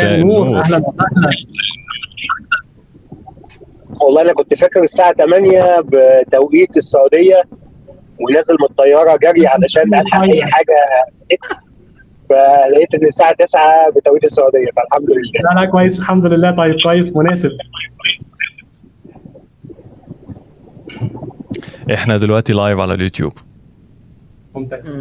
مساء النور اهلا وسهلا والله انا كنت فاكر الساعه 8 بتوقيت السعوديه ونازل من الطياره جري علشان الحق اي حاجه فلقيت ان الساعه 9 بتوقيت السعوديه فالحمد لله لا لا كويس الحمد لله طيب كويس مناسب احنا دلوقتي لايف على اليوتيوب ممتاز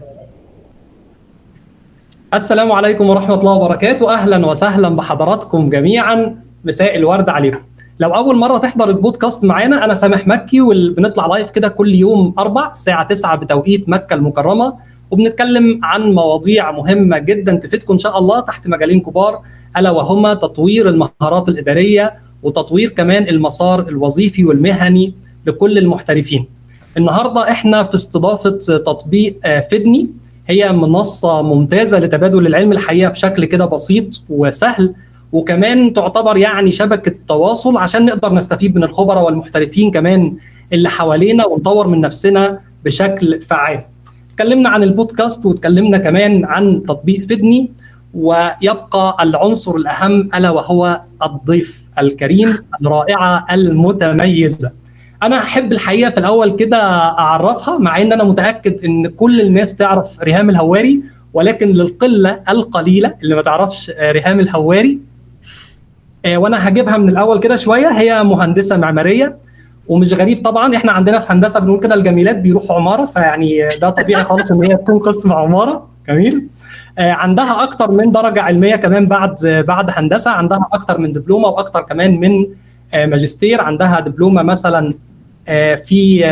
السلام عليكم ورحمة الله وبركاته أهلا وسهلا بحضراتكم جميعا مساء الورد عليكم لو أول مرة تحضر البودكاست معانا أنا سامح مكي وبنطلع لايف كده كل يوم أربع الساعة 9 بتوقيت مكة المكرمة وبنتكلم عن مواضيع مهمة جدا تفيدكم إن شاء الله تحت مجالين كبار ألا وهما تطوير المهارات الإدارية وتطوير كمان المسار الوظيفي والمهني لكل المحترفين النهارده احنا في استضافه تطبيق فيدني هي منصه ممتازه لتبادل العلم الحقيقه بشكل كده بسيط وسهل وكمان تعتبر يعني شبكه تواصل عشان نقدر نستفيد من الخبراء والمحترفين كمان اللي حوالينا ونطور من نفسنا بشكل فعال. اتكلمنا عن البودكاست واتكلمنا كمان عن تطبيق فيدني ويبقى العنصر الاهم الا وهو الضيف الكريم الرائعه المتميزه. انا احب الحقيقه في الاول كده اعرفها مع ان انا متاكد ان كل الناس تعرف ريهام الهواري ولكن للقله القليله اللي ما تعرفش ريهام الهواري وانا هجيبها من الاول كده شويه هي مهندسه معماريه ومش غريب طبعا احنا عندنا في هندسه بنقول كده الجميلات بيروحوا عماره فيعني ده طبيعي خالص ان هي تكون قسم عماره جميل عندها اكتر من درجه علميه كمان بعد بعد هندسه عندها اكتر من دبلومه واكتر كمان من ماجستير عندها دبلومه مثلا في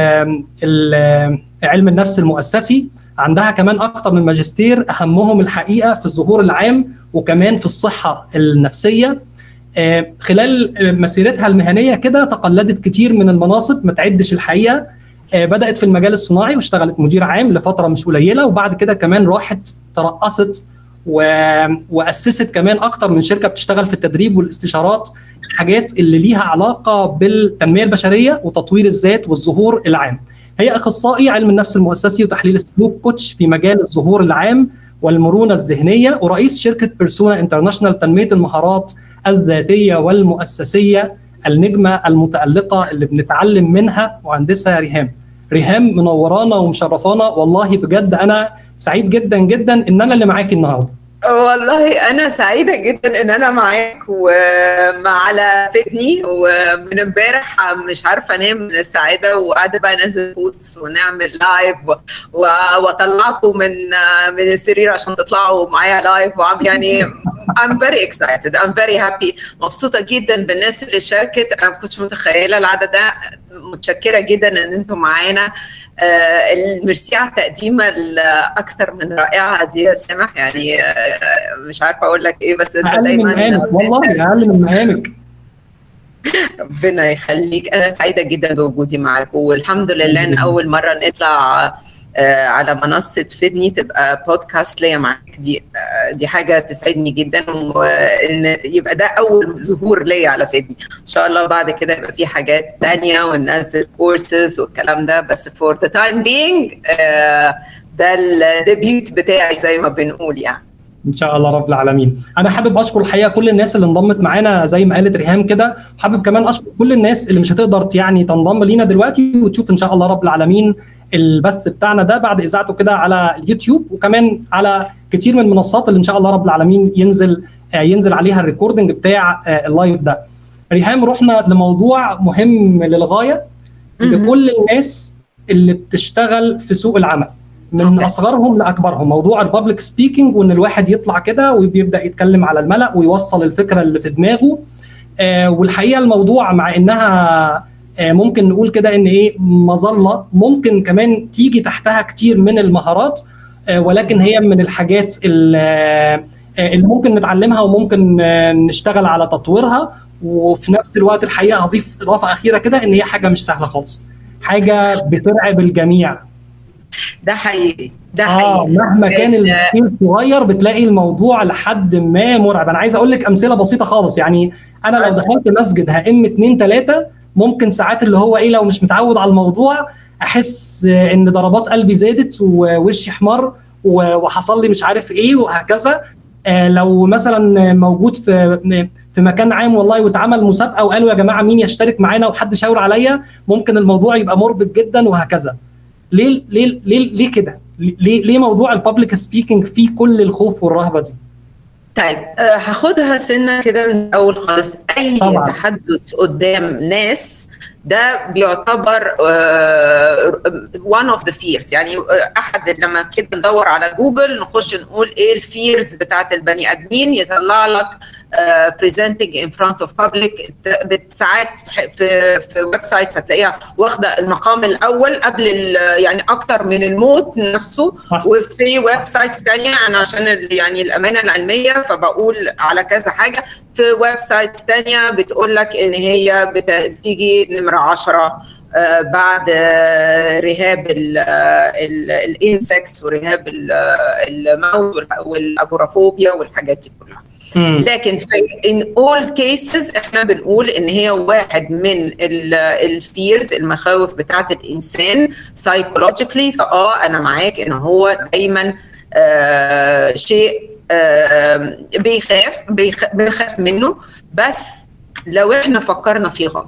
علم النفس المؤسسي عندها كمان اكتر من ماجستير اهمهم الحقيقه في الظهور العام وكمان في الصحه النفسيه خلال مسيرتها المهنيه كده تقلدت كتير من المناصب ما تعدش الحقيقه بدات في المجال الصناعي واشتغلت مدير عام لفتره مش قليله وبعد كده كمان راحت ترأست و... واسست كمان اكتر من شركه بتشتغل في التدريب والاستشارات الحاجات اللي ليها علاقه بالتنميه البشريه وتطوير الذات والظهور العام. هي اخصائي علم النفس المؤسسي وتحليل السلوك كوتش في مجال الظهور العام والمرونه الذهنيه ورئيس شركه بيرسونا انترناشونال تنميه المهارات الذاتيه والمؤسسيه النجمه المتالقه اللي بنتعلم منها مهندسه ريهام. ريهام منورانا ومشرفانا والله بجد انا سعيد جدا جدا ان انا اللي معاكي النهارده. والله انا سعيده جدا ان انا معاك وعلى فيدني ومن امبارح مش عارفه انام من السعاده وقاعده بقى انزل بوست ونعمل لايف واطلعكم من من السرير عشان تطلعوا معايا لايف وعم يعني I'm very excited I'm very happy مبسوطه جدا بالناس اللي شاركت انا ما كنتش متخيله العدد ده متشكره جدا ان انتم معانا آه الميرسي على التقديمه الاكثر من رائعه دي يا سامح يعني آه مش عارفه اقول لك ايه بس انت دايما والله اقل من مهامك ربنا يخليك انا سعيده جدا بوجودي معاك والحمد لله ان اول مره نطلع آه على منصه فيدني تبقى بودكاست ليا معاك دي آه دي حاجه تسعدني جدا وان يبقى ده اول ظهور ليا على فيدني ان شاء الله بعد كده يبقى في حاجات تانية وننزل كورسز والكلام ده بس فور ذا تايم بينج ده الديبيوت بتاعي زي ما بنقول يعني ان شاء الله رب العالمين انا حابب اشكر الحقيقه كل الناس اللي انضمت معانا زي ما قالت ريهام كده حابب كمان اشكر كل الناس اللي مش هتقدر يعني تنضم لينا دلوقتي وتشوف ان شاء الله رب العالمين البث بتاعنا ده بعد اذاعته كده على اليوتيوب وكمان على كتير من المنصات اللي ان شاء الله رب العالمين ينزل ينزل عليها الريكوردنج بتاع اللايف ده ريهام رحنا لموضوع مهم للغايه لكل الناس اللي بتشتغل في سوق العمل من okay. اصغرهم لاكبرهم موضوع البابليك سبيكينج وان الواحد يطلع كده وبيبدا يتكلم على الملا ويوصل الفكره اللي في دماغه آه والحقيقه الموضوع مع انها آه ممكن نقول كده ان ايه مظله ممكن كمان تيجي تحتها كتير من المهارات آه ولكن هي من الحاجات اللي ممكن نتعلمها وممكن نشتغل على تطويرها وفي نفس الوقت الحقيقه هضيف اضافه اخيره كده ان هي حاجه مش سهله خالص حاجه بترعب الجميع ده حقيقي ده حقيقي آه مهما كان التفكير صغير بتلاقي الموضوع لحد ما مرعب انا عايز اقول لك امثله بسيطه خالص يعني انا لو دخلت مسجد هأم اتنين تلاته ممكن ساعات اللي هو ايه لو مش متعود على الموضوع احس ان ضربات قلبي زادت ووشي احمر وحصل لي مش عارف ايه وهكذا آه لو مثلا موجود في في مكان عام والله واتعمل مسابقه وقالوا يا جماعه مين يشترك معانا وحد شاور عليا ممكن الموضوع يبقى مربك جدا وهكذا ليه ليه ليه ليه كده ليه ليه موضوع البابليك سبيكينج فيه كل الخوف والرهبه دي طيب أه هاخدها سنه كده من الاول خالص اي طبعا. تحدث قدام ناس ده بيعتبر وان اوف ذا فيرز يعني احد لما كده ندور على جوجل نخش نقول ايه الفيرز بتاعت البني ادمين يطلع لك بريزنتنج ان فرونت اوف بابليك ساعات في في ويب سايتس هتلاقيها واخده المقام الاول قبل يعني اكتر من الموت نفسه صح. وفي ويب سايتس ثانيه انا عشان يعني الامانه العلميه فبقول على كذا حاجه في ويب سايتس ثانيه بتقول لك ان هي بتيجي نمره 10 بعد رهاب الانسكس ورهاب الموت والاجورافوبيا والحاجات دي كلها لكن في in all cases احنا بنقول ان هي واحد من الفيرز المخاوف بتاعت الانسان psychologically فاه انا معاك ان هو دايما آه شيء آه بيخاف بنخاف منه بس لو احنا فكرنا فيه غلط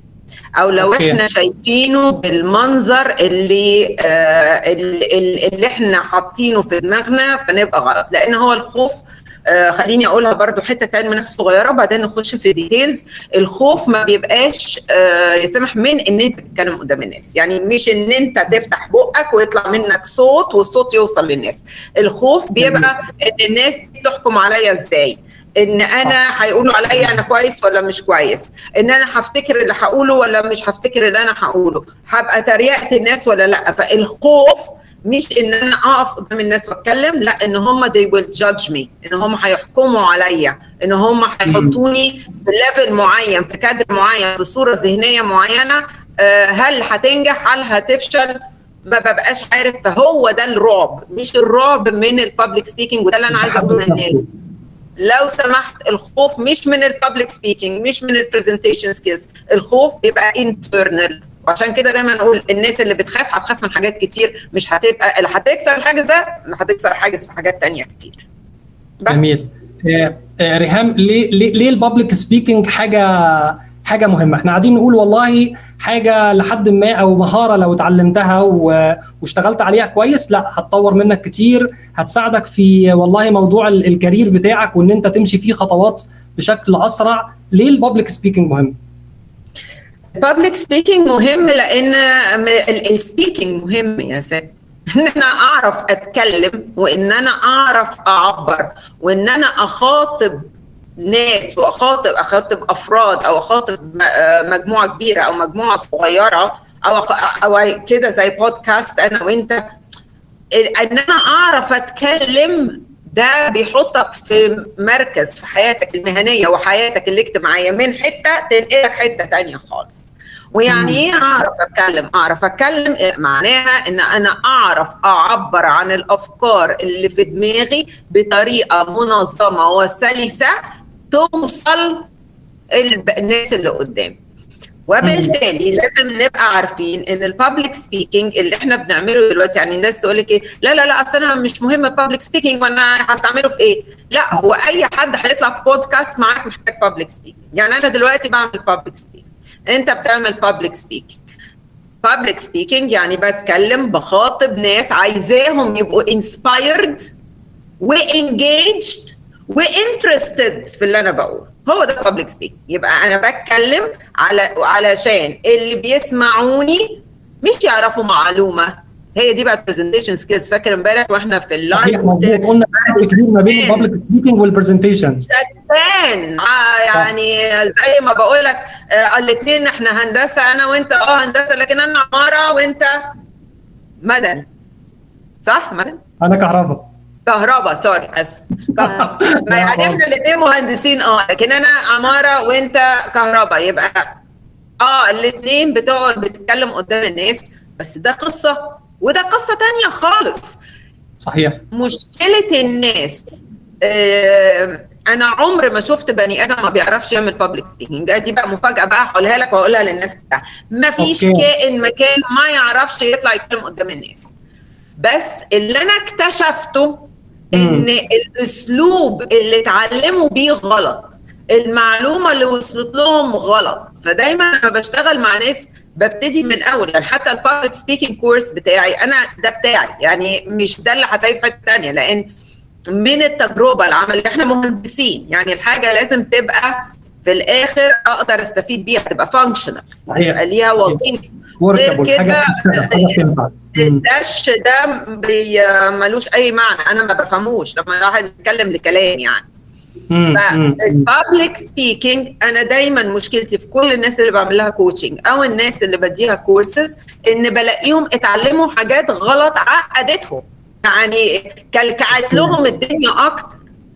او لو أوكي. احنا شايفينه بالمنظر اللي آه اللي, اللي احنا حاطينه في دماغنا فنبقى غلط لان هو الخوف آه خليني اقولها برضو حته تاني من الناس الصغيره وبعدين نخش في ديتيلز الخوف ما بيبقاش آه يسمح من ان انت تتكلم قدام الناس يعني مش ان انت تفتح بقك ويطلع منك صوت والصوت يوصل للناس الخوف بيبقى ان الناس تحكم عليا ازاي ان انا هيقولوا عليا انا كويس ولا مش كويس ان انا هفتكر اللي هقوله ولا مش هفتكر اللي انا هقوله هبقى تريقت الناس ولا لا فالخوف مش ان انا اقف قدام الناس واتكلم لا ان هم they will judge me ان هم هيحكموا عليا ان هم هيحطوني في ليفل معين في كادر معين في صوره ذهنيه معينه هل هتنجح هل هتفشل ما ببقاش عارف فهو ده الرعب مش الرعب من البابليك سبيكينج وده اللي انا عايزه اقوله للناس لو سمحت الخوف مش من البابليك سبيكينج مش من البرزنتيشن سكيلز الخوف بيبقى انترنال وعشان كده دايما نقول الناس اللي بتخاف هتخاف من حاجات كتير مش هتبقى اللي هتكسر الحاجز ده هتكسر حاجز في حاجات تانية كتير بس. جميل آه آه ريهام ليه ليه, ليه البابليك سبيكينج حاجه حاجه مهمه احنا قاعدين نقول والله حاجه لحد ما او مهاره لو اتعلمتها واشتغلت عليها كويس لا هتطور منك كتير هتساعدك في والله موضوع الكارير بتاعك وان انت تمشي فيه خطوات بشكل اسرع ليه البابليك سبيكينج مهم البابليك سبيكينج مهم لان السبيكينج مهم يا سيد ان انا اعرف اتكلم وان انا اعرف اعبر وان انا اخاطب ناس واخاطب اخاطب افراد او اخاطب مجموعه كبيره او مجموعه صغيره او او كده زي بودكاست انا وانت ان انا اعرف اتكلم ده بيحطك في مركز في حياتك المهنيه وحياتك الاجتماعيه من حته تنقلك حته تانية خالص ويعني ايه اعرف اتكلم اعرف اتكلم معناها ان انا اعرف اعبر عن الافكار اللي في دماغي بطريقه منظمه وسلسه توصل الناس اللي قدام وبالتالي لازم نبقى عارفين ان البابليك سبيكينج اللي احنا بنعمله دلوقتي يعني الناس تقول لك ايه لا لا لا اصل انا مش مهم البابليك سبيكينج وانا هستعمله في ايه؟ لا هو اي حد هيطلع في بودكاست معاك محتاج بابليك سبيكينج يعني انا دلوقتي بعمل بابليك سبيكينج انت بتعمل بابليك سبيكينج بابليك سبيكينج يعني بتكلم بخاطب ناس عايزاهم يبقوا انسبايرد وانجيجد وانترستد في اللي انا بقوله هو ده بابليك سبيك يبقى انا بتكلم على علشان اللي بيسمعوني مش يعرفوا معلومه هي دي بقى البرزنتيشن سكيلز فاكر امبارح واحنا في اللايف قلنا كتير ما بين البابليك سبيكينج والبرزنتيشن شتان يعني زي ما بقول لك آه الاثنين احنا هندسه انا وانت اه هندسه لكن انا عماره وانت مدن صح مدن؟ انا كهرباء كهرباء سوري اسف يعني احنا الاثنين مهندسين اه لكن انا عماره وانت كهرباء يبقى اه الاثنين بتقعد بتتكلم قدام الناس بس ده قصه وده قصه تانية خالص صحيح مشكله الناس آه انا عمر ما شفت بني ادم ما بيعرفش يعمل بابليك سبيكينج دي بقى مفاجاه بقى هقولها لك واقولها للناس كلها ما فيش كائن مكان ما يعرفش يطلع يتكلم قدام الناس بس اللي انا اكتشفته ان الاسلوب اللي اتعلموا بيه غلط المعلومه اللي وصلت لهم غلط فدايما انا بشتغل مع ناس ببتدي من اول يعني حتى البابليك سبيكينج كورس بتاعي انا ده بتاعي يعني مش ده اللي هتلاقيه في حته ثانيه لان من التجربه العمل احنا مهندسين يعني الحاجه لازم تبقى في الاخر اقدر استفيد بيها تبقى فانكشنال يبقى ليها وظيفه غير كده الدش ده ملوش اي معنى انا ما بفهموش لما الواحد يتكلم لكلام يعني فالبابليك سبيكينج انا دايما مشكلتي في كل الناس اللي بعمل لها كوتشنج او الناس اللي بديها كورسز ان بلاقيهم اتعلموا حاجات غلط عقدتهم يعني كلكعت لهم الدنيا اكتر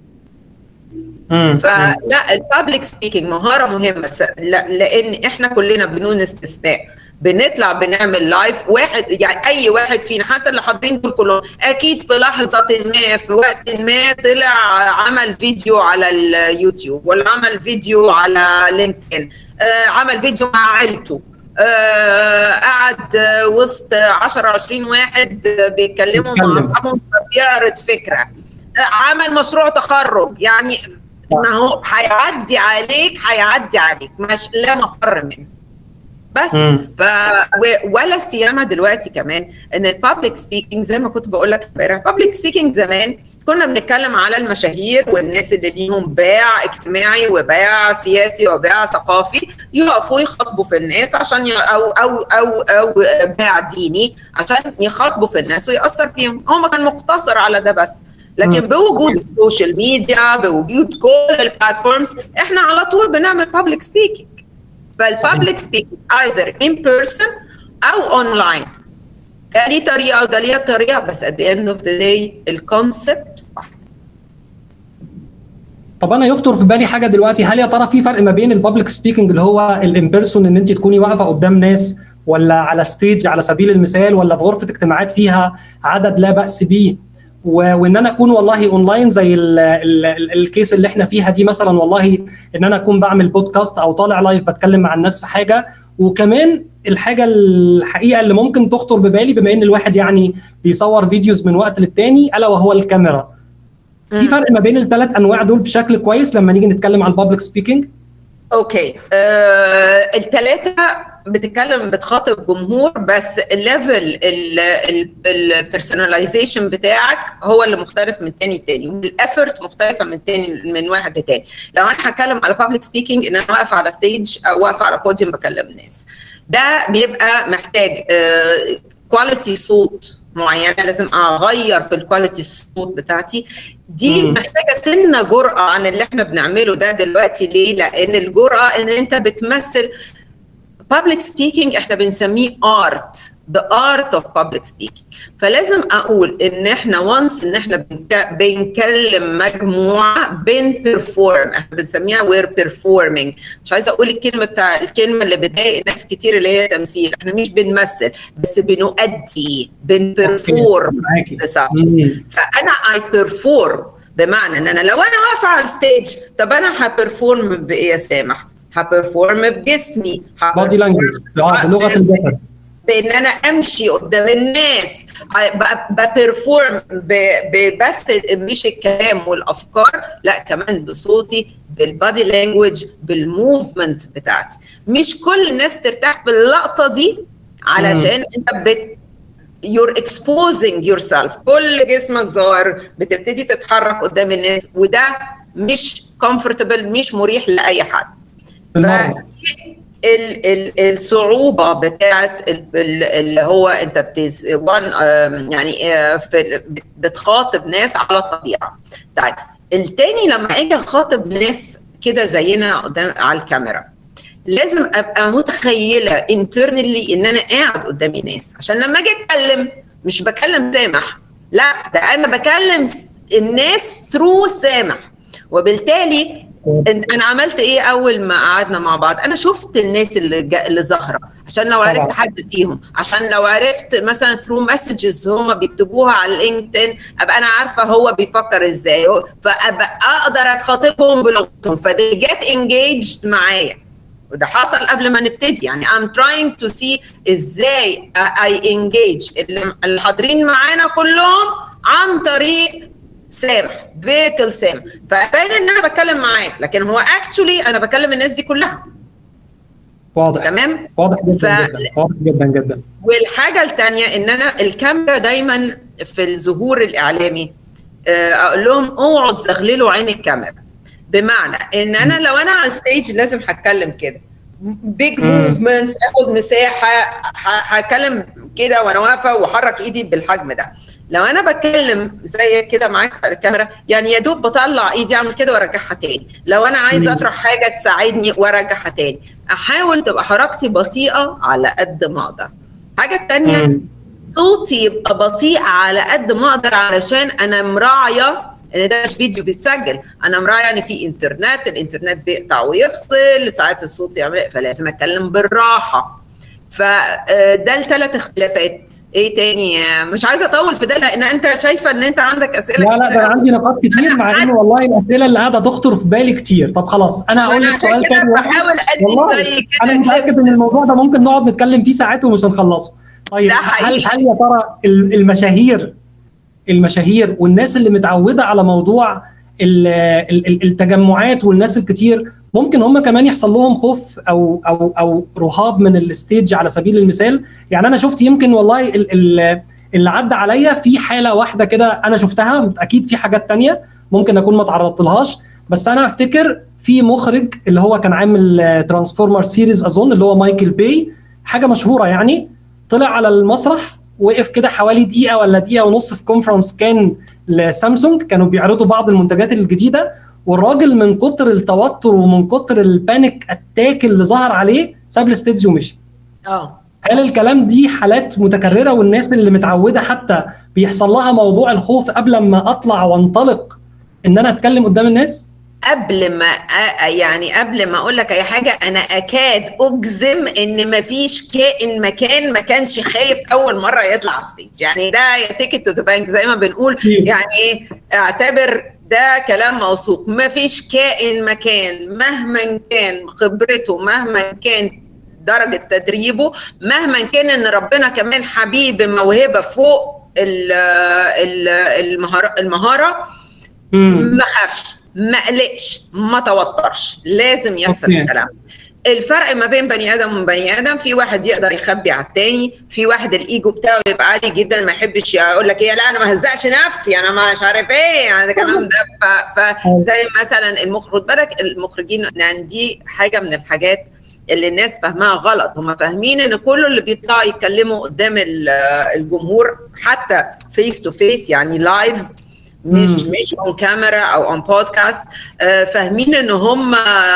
فلا البابليك سبيكينج مهاره مهمه لان احنا كلنا بدون استثناء بنطلع بنعمل لايف واحد يعني اي واحد فينا حتى اللي حاضرين دول كلهم اكيد في لحظه ما في وقت ما طلع عمل فيديو على اليوتيوب ولا عمل فيديو على لينكدين آه عمل فيديو مع عيلته آه قعد وسط 10 20 واحد بيتكلموا مع اصحابهم بيعرض فكره آه عمل مشروع تخرج يعني ما هو هيعدي عليك هيعدي عليك مش لا مفر منه بس ف ولا سيما دلوقتي كمان ان البابليك سبيكينج زي ما كنت بقول لك امبارح بابليك سبيكينج زمان كنا بنتكلم على المشاهير والناس اللي ليهم باع اجتماعي وباع سياسي وباع ثقافي يقفوا يخاطبوا في الناس عشان ي... او او او او باع ديني عشان يخاطبوا في الناس ويأثر فيهم هو ما كان مقتصر على ده بس لكن بوجود السوشيال ميديا بوجود كل البلاتفورمز احنا على طول بنعمل بابليك سبيكينج فالبابليك سبيكينج ايذر ان بيرسون او اونلاين ده ليه طريقه وده ليه طريقه بس at the end of the day الكونسبت واحد طب انا يخطر في بالي حاجه دلوقتي هل يا ترى في فرق ما بين البابليك سبيكينج اللي هو الان بيرسون ان انت تكوني واقفه قدام ناس ولا على ستيج على سبيل المثال ولا في غرفه اجتماعات فيها عدد لا باس به وان انا اكون والله اونلاين زي ال ال ال الكيس اللي احنا فيها دي مثلا والله ان انا اكون بعمل بودكاست او طالع لايف بتكلم مع الناس في حاجه وكمان الحاجه الحقيقه اللي ممكن تخطر ببالي بما ان الواحد يعني بيصور فيديوز من وقت للتاني الا وهو الكاميرا في فرق ما بين الثلاث انواع دول بشكل كويس لما نيجي نتكلم عن البابليك سبيكينج اوكي آه الثلاثه بتتكلم بتخاطب جمهور بس الليفل البيرسوناليزيشن بتاعك هو اللي مختلف من تاني لتاني والافورت مختلفه من تاني من واحد لتاني لو انا هتكلم على بابليك سبيكينج ان انا واقفه على ستيج او واقفه على بوديوم بكلم ناس ده بيبقى محتاج كواليتي صوت معينه لازم اغير في الكواليتي الصوت بتاعتي دي مم. محتاجه سنه جرأه عن اللي احنا بنعمله ده دلوقتي ليه؟ لان الجرأه ان انت بتمثل public speaking احنا بنسميه art the art of public speaking فلازم اقول ان احنا once ان احنا بنكلم مجموعه بن perform احنا بنسميها we're performing مش عايزه اقول الكلمه بتاع الكلمه اللي بتضايق ناس كتير اللي هي تمثيل احنا مش بنمثل بس بنؤدي بن perform فانا I perform بمعنى ان انا لو انا واقفه على الستيج طب انا هبرفورم بايه يا سامح؟ هبرفورم بجسمي بادي لانجوج بلغه الجسد بان انا امشي قدام الناس ببرفورم بس مش الكلام والافكار لا كمان بصوتي بالبادي لانجوج بالموفمنت بتاعتي مش كل الناس ترتاح باللقطه دي علشان انت بت you're exposing yourself كل جسمك ظاهر بتبتدي تتحرك قدام الناس وده مش comfortable مش مريح لاي حد ال ال الصعوبه بتاعت اللي هو انت بتز يعني في بتخاطب ناس على الطبيعه طيب التاني لما اجي اخاطب ناس كده زينا قدام على الكاميرا لازم ابقى متخيله انترنالي ان انا قاعد قدامي ناس عشان لما اجي اتكلم مش بكلم سامح لا ده انا بكلم الناس ثرو سامح وبالتالي انا عملت ايه اول ما قعدنا مع بعض انا شفت الناس اللي اللي ظاهره عشان لو عرفت حد فيهم عشان لو عرفت مثلا ثرو مسجز هم بيكتبوها على اللينكدين ابقى انا عارفه هو بيفكر ازاي فابقى اقدر اخاطبهم بلغتهم فدي جيت انجيجد معايا وده حصل قبل ما نبتدي يعني I'm trying to see ازاي I engage اللي حاضرين معانا كلهم عن طريق سامح فيكل سامح فبان ان انا بتكلم معاك لكن هو اكشولي انا بكلم الناس دي كلها واضح تمام واضح جدا ف- جدا واضح جدا جدا والحاجه الثانيه ان انا الكاميرا دايما في الظهور الاعلامي آه، اقول لهم اوعوا تزغللوا عين الكاميرا بمعنى ان انا لو انا على الستيج لازم هتكلم كده بيج مم. موفمنتس اخد مساحه ه- هتكلم كده وانا واقفه واحرك ايدي بالحجم ده لو انا بتكلم زي كده معاك على الكاميرا يعني يا دوب بطلع ايدي اعمل كده وارجعها تاني لو انا عايزه مم. اطرح حاجه تساعدني وارجعها تاني احاول تبقى حركتي بطيئه على قد ما اقدر الحاجه الثانيه مم. صوتي يبقى بطيء على قد ما اقدر علشان انا مراعيه ان ده مش فيديو بيتسجل انا مراعيه ان في انترنت الانترنت بيقطع ويفصل ساعات الصوت يعمل فلازم اتكلم بالراحه فده الثلاث اختلافات ايه تاني مش عايزه اطول في ده لان انت شايفه ان انت عندك اسئله لا لا كتير ده قوي. عندي نقاط كتير مع انه والله الاسئله اللي قاعده تخطر في بالي كتير طب خلاص انا هقول أنا لك عشان سؤال كده تاني واحد. بحاول ادي والله زي كده انا متاكد clips. ان الموضوع ده ممكن نقعد نتكلم فيه ساعات ومش هنخلصه طيب ده هل حقيقي. هل يا ترى ال- المشاهير المشاهير والناس اللي متعوده على موضوع ال- ال- ال- التجمعات والناس الكتير ممكن هم كمان يحصل لهم خوف او او او رهاب من الستيج على سبيل المثال يعني انا شفت يمكن والله ال- ال- اللي عدى عليا في حاله واحده كده انا شفتها اكيد في حاجات تانية ممكن اكون ما تعرضت لهاش بس انا افتكر في مخرج اللي هو كان عامل ترانسفورمر سيريز اظن اللي هو مايكل باي حاجه مشهوره يعني طلع على المسرح وقف كده حوالي دقيقه ولا دقيقه ونص في كونفرنس كان لسامسونج كانوا بيعرضوا بعض المنتجات الجديده والراجل من كتر التوتر ومن كتر البانيك اتاك اللي ظهر عليه ساب الاستديو ومشي اه هل الكلام دي حالات متكرره والناس اللي متعوده حتى بيحصل لها موضوع الخوف قبل ما اطلع وانطلق ان انا اتكلم قدام الناس قبل ما أ- يعني قبل ما اقول لك اي حاجه انا اكاد اجزم ان ما فيش كائن مكان ما كانش خايف اول مره يطلع على ستيج يعني ده يا تيكت تو ذا بانك زي ما بنقول أكيد. يعني ايه اعتبر ده كلام موثوق ما فيش كائن مكان مهما كان خبرته مهما كان درجه تدريبه مهما كان ان ربنا كمان حبيب موهبه فوق ال- ال- المهاره المهاره مم. ما خافش ما قلقش ما توترش لازم يحصل أوكي. الكلام الفرق ما بين بني ادم وبني ادم في واحد يقدر يخبي على التاني في واحد الايجو بتاعه يبقى عالي جدا ما يحبش يقول لك ايه لا انا ما هزقش نفسي انا مش عارف ايه يعني الكلام ده ف- فزي مثلا المخرج بالك المخرجين يعني دي حاجه من الحاجات اللي الناس فاهماها غلط هم فاهمين ان كل اللي بيطلعوا يتكلموا قدام ال- الجمهور حتى فيس تو فيس يعني لايف مش مم. مش اون كاميرا او اون بودكاست فاهمين ان هم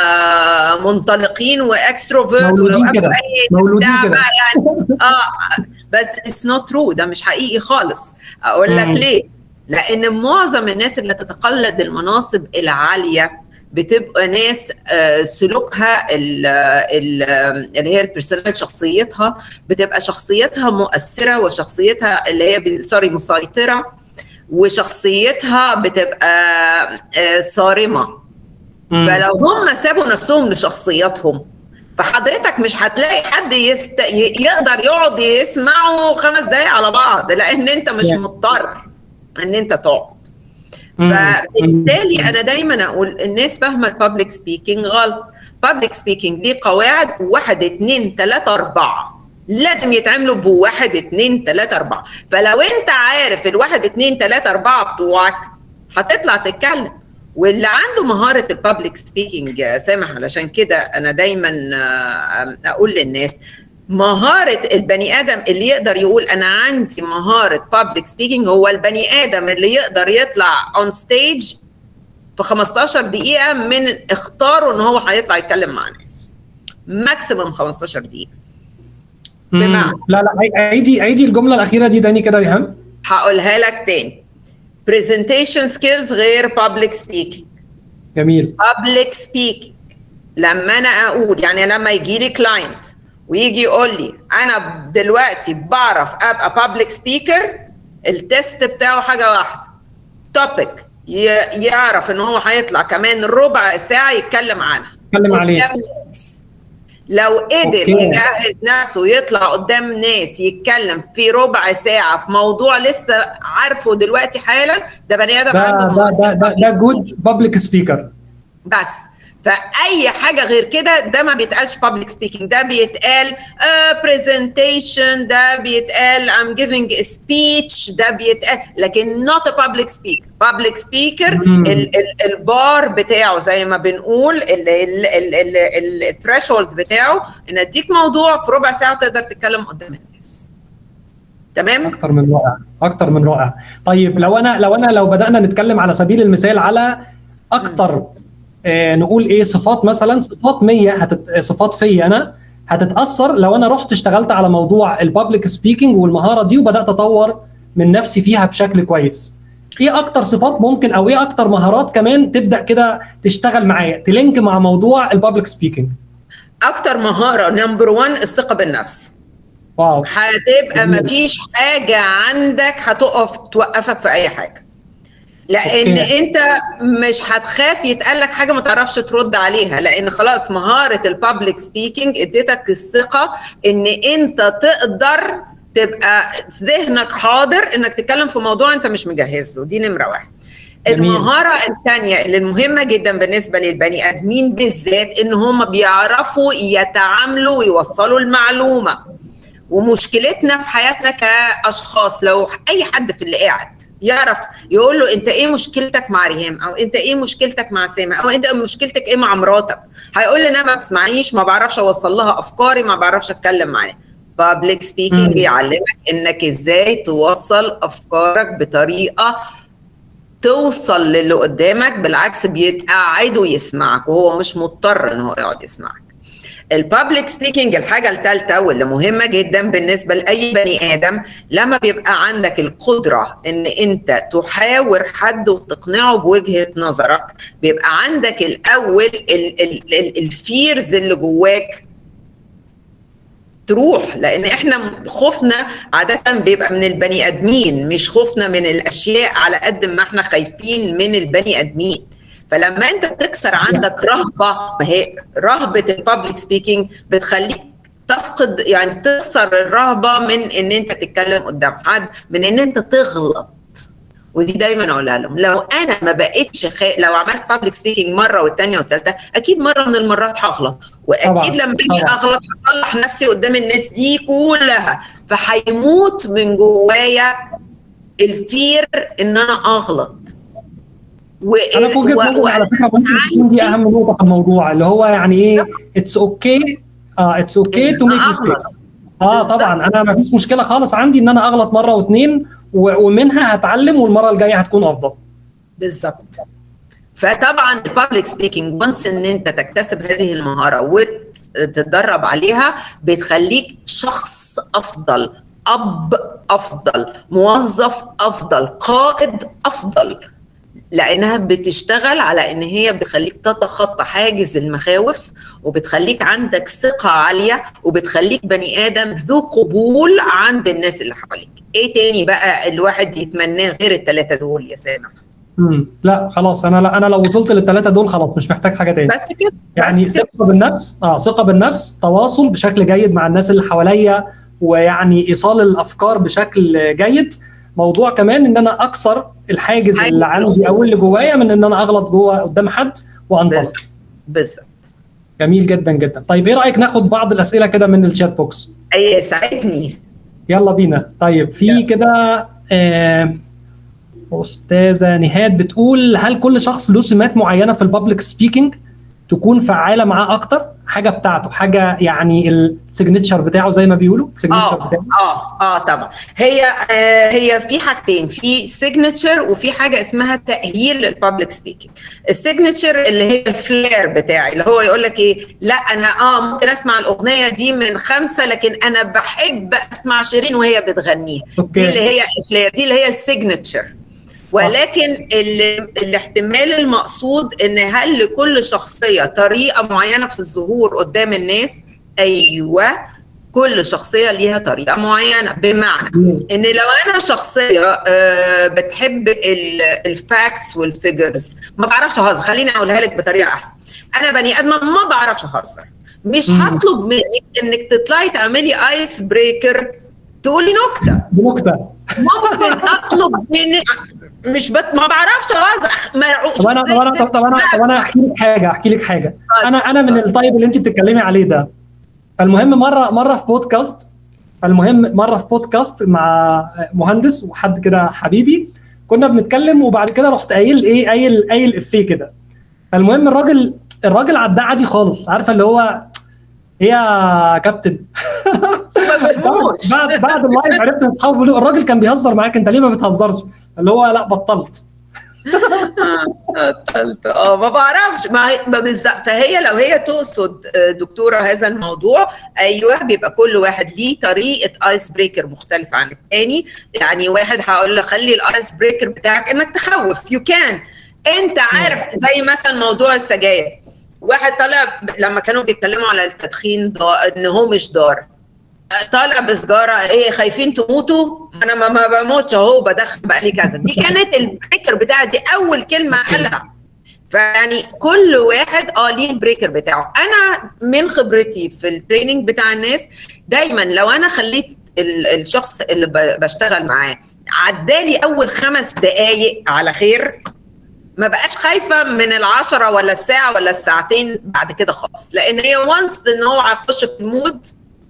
منطلقين واكستروفيرت مولودين كده. مولودين بتاع كده. بقى يعني اه بس اتس نوت ترو ده مش حقيقي خالص اقول لك مم. ليه لان معظم الناس اللي تتقلد المناصب العاليه بتبقى ناس آه، سلوكها ال- ال- اللي هي البيرسونال شخصيتها بتبقى شخصيتها مؤثره وشخصيتها اللي هي ب- سوري مسيطره وشخصيتها بتبقى آه، صارمه مم. فلو هم سابوا نفسهم لشخصياتهم فحضرتك مش هتلاقي حد يست... ي- يقدر يقعد يسمعه خمس دقايق على بعض لان انت مش Yeah. مضطر ان انت تقعد مم. فبالتالي انا دايما اقول الناس فاهمه البابليك سبيكينج غلط بابليك سبيكينج دي قواعد واحد اتنين تلاته اربعه لازم يتعملوا بواحد اتنين تلاته اربعه فلو انت عارف الواحد اتنين تلاته اربعه بتوعك هتطلع تتكلم واللي عنده مهاره البابليك سبيكينج يا سامح علشان كده انا دايما آه، اقول للناس مهارة البني آدم اللي يقدر يقول أنا عندي مهارة بابليك سبيكينج هو البني آدم اللي يقدر يطلع اون ستيج في 15 دقيقة من اختاره إن هو هيطلع يتكلم مع ناس ماكسيموم 15 دقيقة مم. بمعنى. لا لا عي- عيدي عيدي الجمله الاخيره دي تاني كده يا ريهام هقولها لك تاني presentation skills غير public speaking جميل public speaking لما انا اقول يعني لما يجي لي كلاينت ويجي يقول لي انا دلوقتي بعرف ابقى public speaker التست بتاعه حاجه واحده توبيك يعرف ان هو هيطلع كمان ربع ساعه يتكلم عنها اتكلم عليه قدام الناس. لو قدر أوكي. يجهز نفسه ويطلع قدام ناس يتكلم في ربع ساعه في موضوع لسه عارفه دلوقتي حالا ده بني ادم ده عنده ده ده ده, ده جود بابليك سبيكر بس فاي حاجه غير كده ده ما بيتقالش public speaking ده بيتقال uh, presentation ده بيتقال I'm giving a speech ده بيتقال لكن not a public speaker public speaker مم. ال- ال- البار بتاعه زي ما بنقول الثريشولد بتاعه ان اديك موضوع في ربع ساعه تقدر تتكلم قدام الناس تمام اكتر من رائع اكتر من رائع طيب لو انا لو انا لو بدانا نتكلم على سبيل المثال على اكتر آه نقول ايه صفات مثلا صفات 100 هتت... صفات فيا انا هتتاثر لو انا رحت اشتغلت على موضوع البابليك سبيكينج والمهاره دي وبدات اطور من نفسي فيها بشكل كويس ايه اكتر صفات ممكن او ايه اكتر مهارات كمان تبدا كده تشتغل معايا تلينك مع موضوع البابليك سبيكينج اكتر مهاره نمبر 1 الثقه بالنفس واو هتبقى جميل. مفيش حاجة عندك هتقف توقفك في أي حاجة لأن أوكي. أنت مش هتخاف يتقال لك حاجة ما تعرفش ترد عليها لأن خلاص مهارة البابليك سبيكينج اديتك الثقة إن أنت تقدر تبقى ذهنك حاضر إنك تتكلم في موضوع أنت مش مجهز له دي نمرة واحد جميل. المهارة الثانية اللي المهمة جدا بالنسبة للبني آدمين بالذات إن هم بيعرفوا يتعاملوا ويوصلوا المعلومة ومشكلتنا في حياتنا كاشخاص لو اي حد في اللي قاعد يعرف يقول له انت ايه مشكلتك مع ريهام او انت ايه مشكلتك مع سامح او انت مشكلتك ايه مع مراتك هيقول لي انا ما بتسمعنيش ما بعرفش اوصل لها افكاري ما بعرفش اتكلم معاها بابليك مم. سبيكينج بيعلمك انك ازاي توصل افكارك بطريقه توصل للي قدامك بالعكس بيتقعد ويسمعك وهو مش مضطر ان هو يقعد يسمعك البابليك سبيكينج الحاجه الثالثه واللي مهمه جدا بالنسبه لاي بني ادم لما بيبقى عندك القدره ان انت تحاور حد وتقنعه بوجهه نظرك بيبقى عندك الاول الفيرز اللي جواك تروح لان احنا خوفنا عاده بيبقى من البني ادمين مش خوفنا من الاشياء على قد ما احنا خايفين من البني ادمين فلما انت تكسر عندك رهبه ما هي رهبه البابليك سبيكينج بتخليك تفقد يعني تكسر الرهبه من ان انت تتكلم قدام حد من ان انت تغلط ودي دايما اقولها لهم لو انا ما بقتش خ... لو عملت بابليك سبيكينج مره والثانيه والثالثه اكيد مره من المرات هغلط واكيد طبعاً، لما اجي طبعاً. اغلط هصلح نفسي قدام الناس دي كلها فهيموت من جوايا الفير ان انا اغلط و... انا في وجهه نظري على فكره ممكن تكون دي اهم نقطه في الموضوع اللي هو يعني ايه اتس اوكي اه اتس اوكي تو ميك أغلط. ميستيكس اه بالظبط. طبعا انا ما فيش مشكله خالص عندي ان انا اغلط مره واثنين و- ومنها هتعلم والمره الجايه هتكون افضل بالظبط فطبعا البابليك سبيكينج وانس ان انت تكتسب هذه المهاره وتتدرب عليها بتخليك شخص افضل اب افضل موظف افضل قائد افضل لانها بتشتغل على ان هي بتخليك تتخطى حاجز المخاوف وبتخليك عندك ثقه عاليه وبتخليك بني ادم ذو قبول عند الناس اللي حواليك ايه تاني بقى الواحد يتمناه غير الثلاثه دول يا سامح مم. لا خلاص انا لا انا لو وصلت للثلاثه دول خلاص مش محتاج حاجه تاني بس كده يعني بس كده. ثقه بالنفس اه ثقه بالنفس تواصل بشكل جيد مع الناس اللي حواليا ويعني ايصال الافكار بشكل جيد موضوع كمان ان انا اكسر الحاجز حاجز اللي عندي الخوف. او اللي جوايا من ان انا اغلط جوه قدام حد وانطلق بالظبط بالظبط جميل جدا جدا طيب ايه رايك ناخد بعض الاسئله كده من الشات بوكس اي ساعدني يلا بينا طيب في يلا. كده آه استاذه نهاد بتقول هل كل شخص له سمات معينه في البابليك سبيكينج تكون فعاله معاه اكتر حاجه بتاعته حاجه يعني السيجنتشر بتاعه زي ما بيقولوا السيجنتشر اه بتاعه اه اه طبعا هي آه هي في حاجتين في سيجنتشر وفي حاجه اسمها تاهيل للبابليك سبيكينج السيجنتشر اللي هي الفلير بتاعي اللي هو يقول لك ايه لا انا اه ممكن اسمع الاغنيه دي من خمسه لكن انا بحب اسمع شيرين وهي بتغنيها أوكي. دي اللي هي الفلير دي اللي هي السيجنتشر ولكن ال- الاحتمال المقصود ان هل لكل شخصيه طريقه معينه في الظهور قدام الناس ايوه كل شخصيه ليها طريقه معينه بمعنى مم. ان لو انا شخصيه آه، بتحب الفاكس والفيجرز ما بعرفش اهزر خليني اقولها لك بطريقه احسن انا بني ادم ما بعرفش اهزر مش مم. هطلب منك انك تطلعي تعملي ايس بريكر تقولي نكته بنكته ممكن اطلب من مش بت... ما بعرفش اوزع مرعوش طب انا طب انا طب طب انا طب انا احكي لك حاجه احكي لك حاجه انا انا من الطيب اللي انت بتتكلمي عليه ده فالمهم مره مره في بودكاست المهم مره في بودكاست مع مهندس وحد كده حبيبي كنا بنتكلم وبعد كده رحت قايل ايه قايل قايل افيه كده فالمهم الراجل الراجل عداه عادي خالص عارفه اللي هو ايه يا كابتن ما بفهموش. بعد بعد اللايف عرفت ان اصحابي بيقولوا الراجل كان بيهزر معاك انت ليه ما بتهزرش اللي هو لا بطلت بطلت اه ما بعرفش ما هي ما بالظبط فهي لو هي تقصد آه، دكتوره هذا الموضوع ايوه بيبقى كل واحد ليه طريقه ايس بريكر مختلفه عن الثاني يعني واحد هقول له خلي الايس بريكر بتاعك انك تخوف يو كان انت عارف زي مثلا موضوع السجاير واحد طالع ب- لما كانوا بيتكلموا على التدخين ضا- ان هو مش ضار طالع بسجاره ايه خايفين تموتوا انا ما, ما بموتش اهو بدخن بقالي كذا دي كانت البريكر بتاعتي دي اول كلمه قالها فيعني كل واحد اه ليه البريكر بتاعه انا من خبرتي في التريننج بتاع الناس دايما لو انا خليت ال- الشخص اللي ب- بشتغل معاه عدالي اول خمس دقايق على خير ما بقاش خايفه من العشرة ولا الساعه ولا الساعتين بعد كده خالص لان هي وانس ان هو هيخش في المود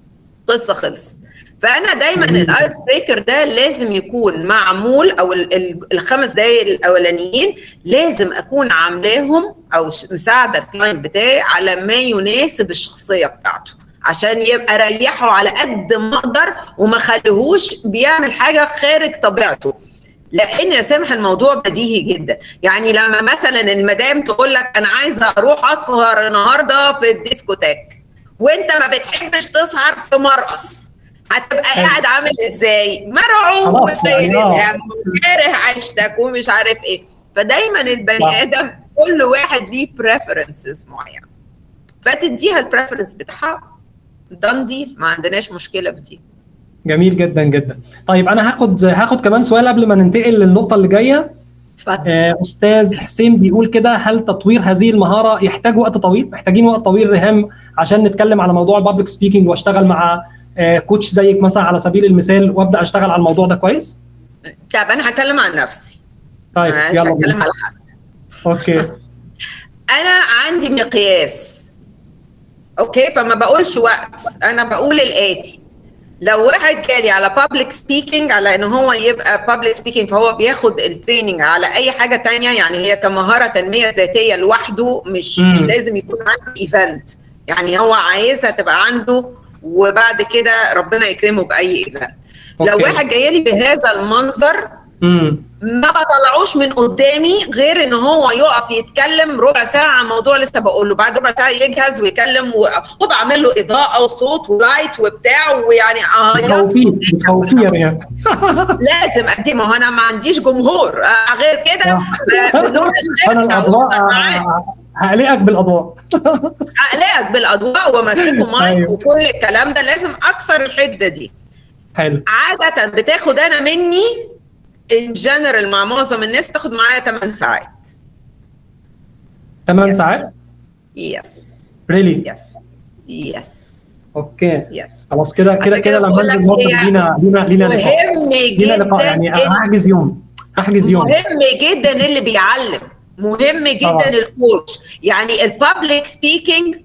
قصه خلص فانا دايما جميل. الايس بريكر ده لازم يكون معمول او ال- ال- الخمس دقائق الاولانيين لازم اكون عاملاهم او ش- مساعده الكلاينت بتاعي على ما يناسب الشخصيه بتاعته عشان يبقى ريحه على قد ما اقدر وما خليهوش بيعمل حاجه خارج طبيعته لان يا سامح الموضوع بديهي جدا يعني لما مثلا المدام تقول لك انا عايزه اروح اسهر النهارده في الديسكوتاك وانت ما بتحبش تسهر في مرقص هتبقى حلو. قاعد عامل ازاي مرعوب خلاص وشايل يعني، آه. الهم وكاره عيشتك ومش عارف ايه فدايما صح. البني ادم كل واحد ليه بريفرنسز معينه فتديها البريفرنس بتاعها دان ديل ما عندناش مشكله في دي جميل جدا جدا طيب انا هاخد هاخد كمان سؤال قبل ما ننتقل للنقطه اللي جايه اتفضل آه، استاذ حسين بيقول كده هل تطوير هذه المهاره يحتاج وقت طويل محتاجين وقت طويل رهام عشان نتكلم على موضوع البابليك سبيكينج واشتغل مع آه، كوتش زيك مثلا على سبيل المثال وابدا اشتغل على الموضوع ده كويس طب انا هتكلم عن نفسي طيب أنا مش يلا هتكلم بينا. على حد اوكي انا عندي مقياس اوكي فما بقولش وقت انا بقول الاتي لو واحد جالي على بابليك سبيكينج على ان هو يبقى بابليك سبيكينج فهو بياخد التريننج على اي حاجه تانية يعني هي كمهاره تنميه ذاتيه لوحده مش مم. مش لازم يكون عنده ايفنت يعني هو عايزها تبقى عنده وبعد كده ربنا يكرمه باي ايفنت لو أوكي. واحد جاي لي بهذا المنظر امم ما بطلعوش من قدامي غير ان هو يقف يتكلم ربع ساعه عن موضوع لسه بقول له بعد ربع ساعه يجهز ويكلم و- وبعمل له اضاءه وصوت ولايت وبتاع ويعني بتخوفيه بتخوفيه يا ريان لازم ادي ما هو انا ما عنديش جمهور آه، غير كده ب- بنروح انا الشركه الاضواء ومعاه. آه، هقلقك بالاضواء اقلقك بالاضواء وامسكه مايك أيوه. وكل الكلام ده لازم اكسر الحده دي حلو عاده بتاخد انا مني ان جنرال مع معظم الناس تاخد معايا 8 ساعات 8 Yes. ساعات يس ريلي يس يس اوكي يس خلاص كده كده عشان كده كده لما بقول انزل لك مصر هي لينا لينا لينا لقاء مهم لينا جدا لقاء يعني ال- هحجز يوم هحجز يوم مهم جدا اللي بيعلم مهم جدا طبعا. الكوتش يعني البابليك سبيكينج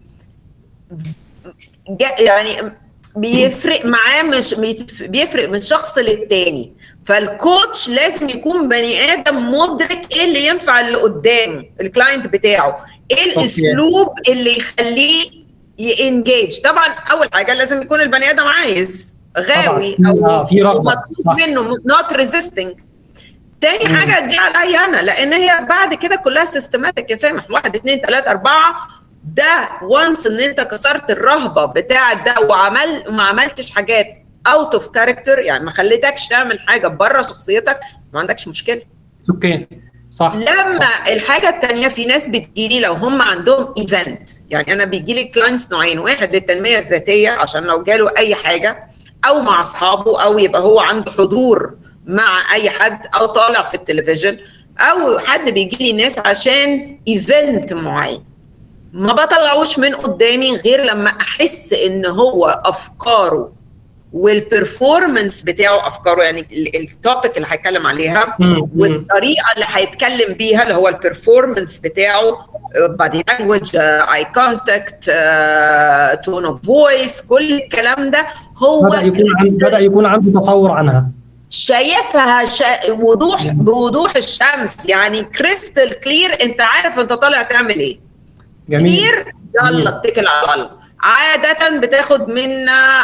يعني بيفرق معاه مش بيتف- بيفرق من شخص للتاني فالكوتش لازم يكون بني ادم مدرك ايه اللي ينفع اللي قدامه الكلاينت بتاعه ايه الاسلوب اللي يخليه ينجيج طبعا اول حاجه لازم يكون البني ادم عايز غاوي طبعاً. او آه، في رغبة. مطلوب صح. منه نوت ريزيستنج تاني مم. حاجه دي عليا انا لان هي بعد كده كلها سيستماتيك يا سامح واحد اتنين تلاته اربعه ده وانس ان انت كسرت الرهبه بتاعه ده وعمل ما عملتش حاجات اوت اوف كاركتر يعني ما خليتكش تعمل حاجه بره شخصيتك ما عندكش مشكله اوكي صح لما الحاجه الثانيه في ناس بتجيلي لو هم عندهم ايفنت يعني انا بيجي لي كلاينتس نوعين واحد للتنميه الذاتيه عشان لو جاله اي حاجه او مع اصحابه او يبقى هو عنده حضور مع اي حد او طالع في التلفزيون او حد بيجي لي ناس عشان ايفنت معين ما بطلعوش من قدامي غير لما احس ان هو افكاره والبرفورمانس بتاعه افكاره يعني التوبيك اللي هيتكلم عليها والطريقه اللي هيتكلم بيها اللي هو البرفورمانس بتاعه بادي لانجوج اي كونتاكت تون اوف فويس كل الكلام ده هو بدا يكون عنده بدا يكون عنده تصور عنها شايفها شا... وضوح بوضوح الشمس يعني كريستال كلير انت عارف انت طالع تعمل ايه جميل كلير يلا اتكل على الله عادة بتاخد منا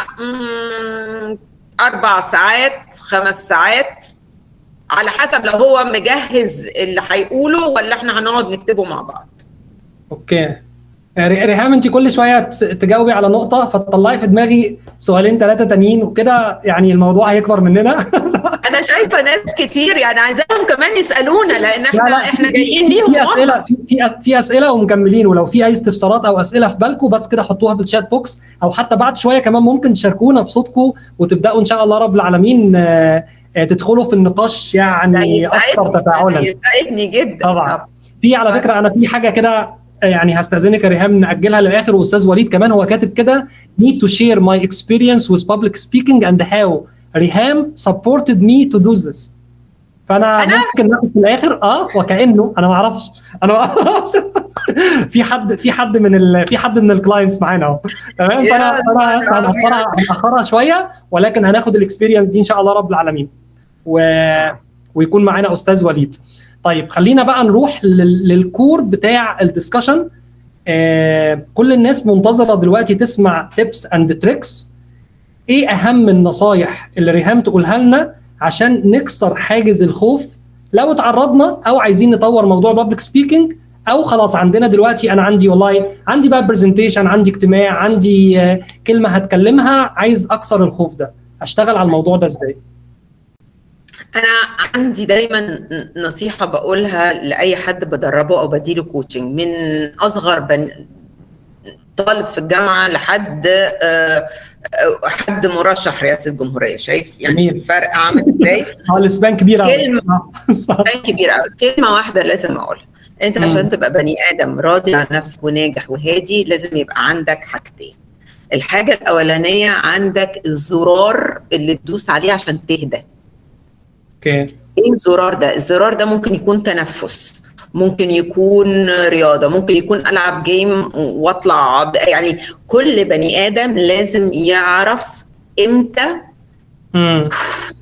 أربع ساعات خمس ساعات على حسب لو هو مجهز اللي هيقوله ولا احنا هنقعد نكتبه مع بعض اوكي ريهام انت كل شويه تجاوبي على نقطه فتطلعي في دماغي سؤالين ثلاثه تانيين وكده يعني الموضوع هيكبر مننا انا شايفه ناس كتير يعني عايزاهم كمان يسالونا لان احنا لا لا احنا جايين ليهم في اسئله في في في اسئله ومكملين ولو في اي استفسارات او اسئله في بالكم بس كده حطوها في الشات بوكس او حتى بعد شويه كمان ممكن تشاركونا بصوتكم وتبداوا ان شاء الله رب العالمين آه، آه، تدخلوا في النقاش ده يعني اكثر يسعدني تفاعلا يسعدني جدا طبعا في على فكره انا في حاجه كده يعني هستاذنك يا ريهام ناجلها للاخر واستاذ وليد كمان هو كاتب كده need to share my experience with public speaking and how ريهام supported me to do this فانا أنا- ممكن ناخد في الاخر اه وكانه انا ما اعرفش انا ما اعرفش في حد في حد من ال... في حد من الكلاينتس معانا اهو تمام يا فانا فانا بس نهار هنأخرها هنأخرها شويه ولكن هناخد الاكسبيرينس دي ان شاء الله رب العالمين و... ويكون معانا استاذ وليد طيب خلينا بقى نروح لل... للكور بتاع الدسكشن آه كل الناس منتظره دلوقتي تسمع تيبس اند تريكس ايه اهم النصايح اللي ريهام تقولها لنا عشان نكسر حاجز الخوف لو اتعرضنا او عايزين نطور موضوع البابليك سبيكينج او خلاص عندنا دلوقتي انا عندي والله عندي بقى برزنتيشن عندي اجتماع عندي آه، كلمه هتكلمها عايز اكسر الخوف ده اشتغل على الموضوع ده ازاي انا عندي دايما نصيحه بقولها لاي حد بدربه او بديله كوتشنج من اصغر بن... طالب في الجامعه لحد آه، آه، حد مرشح رئاسه الجمهوريه شايف يعني جميل. الفرق عامل ازاي اه الاسبان كبير أوي. كلمة. آه، صح. كان كبير قوي كلمه واحده لازم اقولها انت مم. عشان تبقى بني ادم راضي عن نفسك وناجح وهادي لازم يبقى عندك حاجتين الحاجه الاولانيه عندك الزرار اللي تدوس عليه عشان تهدى اوكي ايه الزرار ده؟ الزرار ده ممكن يكون تنفس ممكن يكون رياضة ممكن يكون ألعب جيم واطلع ب- يعني كل بني آدم لازم يعرف امتى امم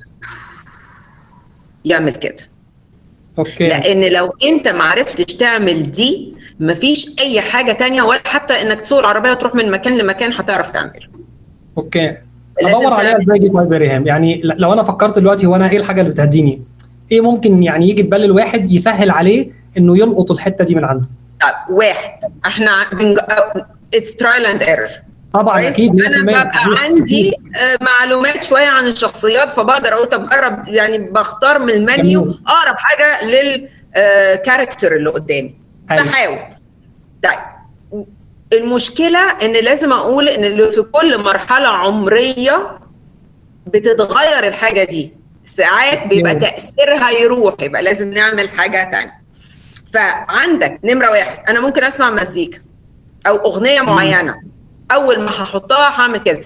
يعمل كده اوكي لأن لو أنت ما عرفتش تعمل دي مفيش أي حاجة تانية ولا حتى إنك تسوق العربية وتروح من مكان لمكان هتعرف تعمل اوكي لازم ادور عليها تعمل- ازاي دي طيب يا ريهام يعني ل- لو انا فكرت دلوقتي هو انا ايه الحاجه اللي بتهديني ايه ممكن يعني يجي في بال الواحد يسهل عليه انه يلقط الحته دي من عنده طب واحد احنا اتس ترايل اند ايرور طبعا كويس؟ اكيد انا 100% ببقى عندي آه، معلومات شويه عن الشخصيات فبقدر اقول طب جرب يعني بختار من المنيو جميل. اقرب حاجه للكاركتر اللي قدامي حلو. بحاول طيب المشكله ان لازم اقول ان اللي في كل مرحله عمريه بتتغير الحاجه دي ساعات بيبقى أوكي. تاثيرها يروح يبقى لازم نعمل حاجه تانية فعندك نمره واحد انا ممكن اسمع مزيكا او اغنيه معينه اول ما هحطها هعمل كده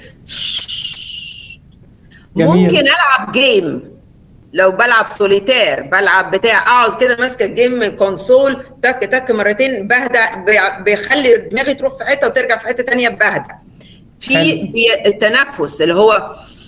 جميل. ممكن العب جيم لو بلعب سوليتير بلعب بتاع اقعد كده ماسكه الجيم من الكونسول تك تك مرتين بهدى بي- بيخلي دماغي تروح في حته وترجع في حته تانية بهدى في حلو. بي- التنفس اللي هو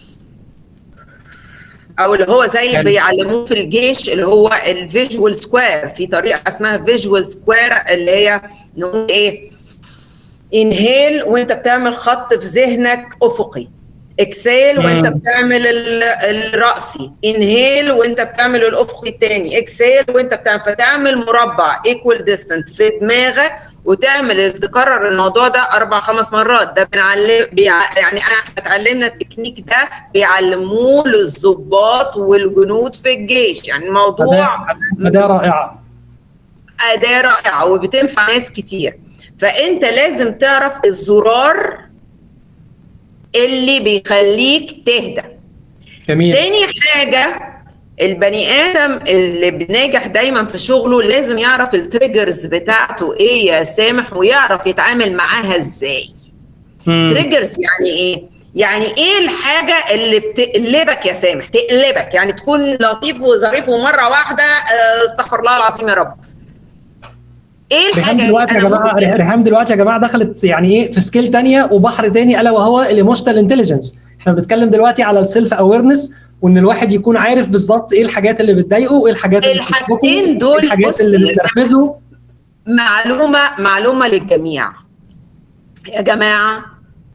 او اللي هو زي حلو. بيعلموه في الجيش اللي هو الفيجوال سكوير في طريقه اسمها فيجوال سكوير اللي هي نقول ايه انهيل وانت بتعمل خط في ذهنك افقي اكسيل وانت مم. بتعمل ال- الرأسي انهيل وانت بتعمل الافقي الثاني اكسيل وانت بتعمل فتعمل مربع ايكوال ديستنت في دماغك وتعمل تكرر الموضوع ده اربع خمس مرات ده بنعلم بيع... يعني انا احنا اتعلمنا التكنيك ده بيعلموه للضباط والجنود في الجيش يعني الموضوع اداه رائعه اداه رائعه وبتنفع ناس كتير فانت لازم تعرف الزرار اللي بيخليك تهدى جميل تاني حاجه البني ادم اللي بناجح دايما في شغله لازم يعرف التريجرز بتاعته ايه يا سامح ويعرف يتعامل معاها ازاي تريجرز يعني ايه يعني ايه الحاجه اللي بتقلبك يا سامح تقلبك يعني تكون لطيف وظريف ومره واحده آه، استغفر الله العظيم يا رب ايه الحاجه دلوقتي يا جماعه ريهام دلوقتي يا جماعه دخلت يعني ايه في سكيل ثانيه وبحر ثاني الا وهو الايموشنال انتليجنس احنا بنتكلم دلوقتي على السيلف اويرنس وان الواحد يكون عارف بالظبط ايه الحاجات اللي بتضايقه وايه الحاجات اللي الحاجتين دول إيه الحاجات اللي بتنرفزه معلومه معلومه للجميع يا جماعه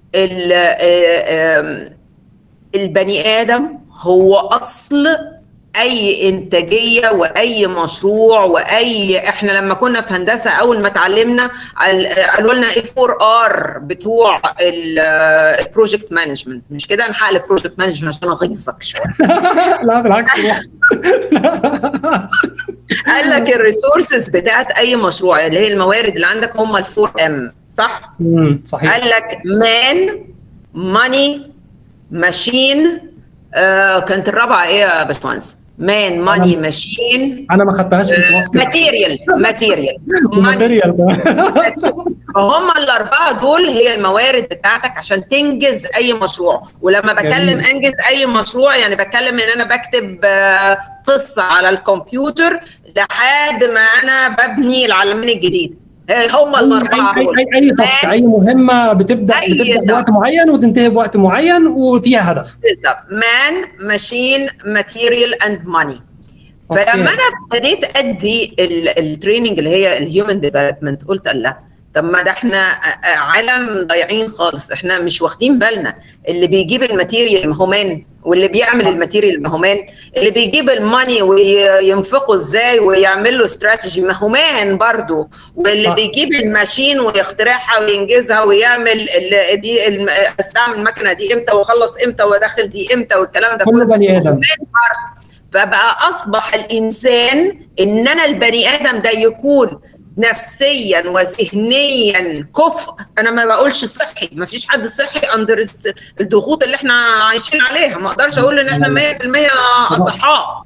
البني ادم هو اصل اي انتاجيه واي مشروع واي احنا لما كنا في هندسه اول ما اتعلمنا قالوا لنا ايه 4 ار بتوع البروجكت مانجمنت مش كده انا هقلب بروجكت مانجمنت عشان اغيظك شويه لا بالعكس قال لك الريسورسز بتاعت اي مشروع اللي هي الموارد اللي عندك هم الفور ام صح؟ امم صحيح قال لك مان ماني ماشين آه كانت الرابعه ايه يا باشمهندس؟ مان ماني ماشين انا ما خدتهاش في الكلاس ماتيريال ماتيريال ماتيريال هم الاربعه دول هي الموارد بتاعتك عشان تنجز اي مشروع ولما بكلم انجز اي مشروع يعني بتكلم ان انا بكتب قصه على الكمبيوتر لحد ما انا ببني العالمين الجديد هم الاربعه أي, اي اي تاسك اي مهمه بتبدا أي بتبدا ده. بوقت معين وتنتهي بوقت معين وفيها هدف بالظبط مان ماشين ماتيريال اند ماني فلما انا ابتديت ادي التريننج اللي هي الهيومن ديفلوبمنت قلت لا طب ما ده احنا عالم ضايعين خالص احنا مش واخدين بالنا اللي بيجيب الماتيريال ما هو مان واللي بيعمل الماتيريال ما هو مان اللي بيجيب الماني وينفقه ازاي ويعمل له استراتيجي ما هو مان برضه واللي صح. بيجيب الماشين ويخترعها وينجزها ويعمل ال- دي الم- استعمل المكنه دي امتى واخلص امتى وادخل دي امتى والكلام ده كله بني آدم. مان برضه. فبقى اصبح الانسان ان انا البني ادم ده يكون نفسيا وذهنيا كفء انا ما بقولش صحي ما فيش حد صحي اندر الضغوط اللي احنا عايشين عليها ما اقدرش اقول ان احنا 100% اصحاء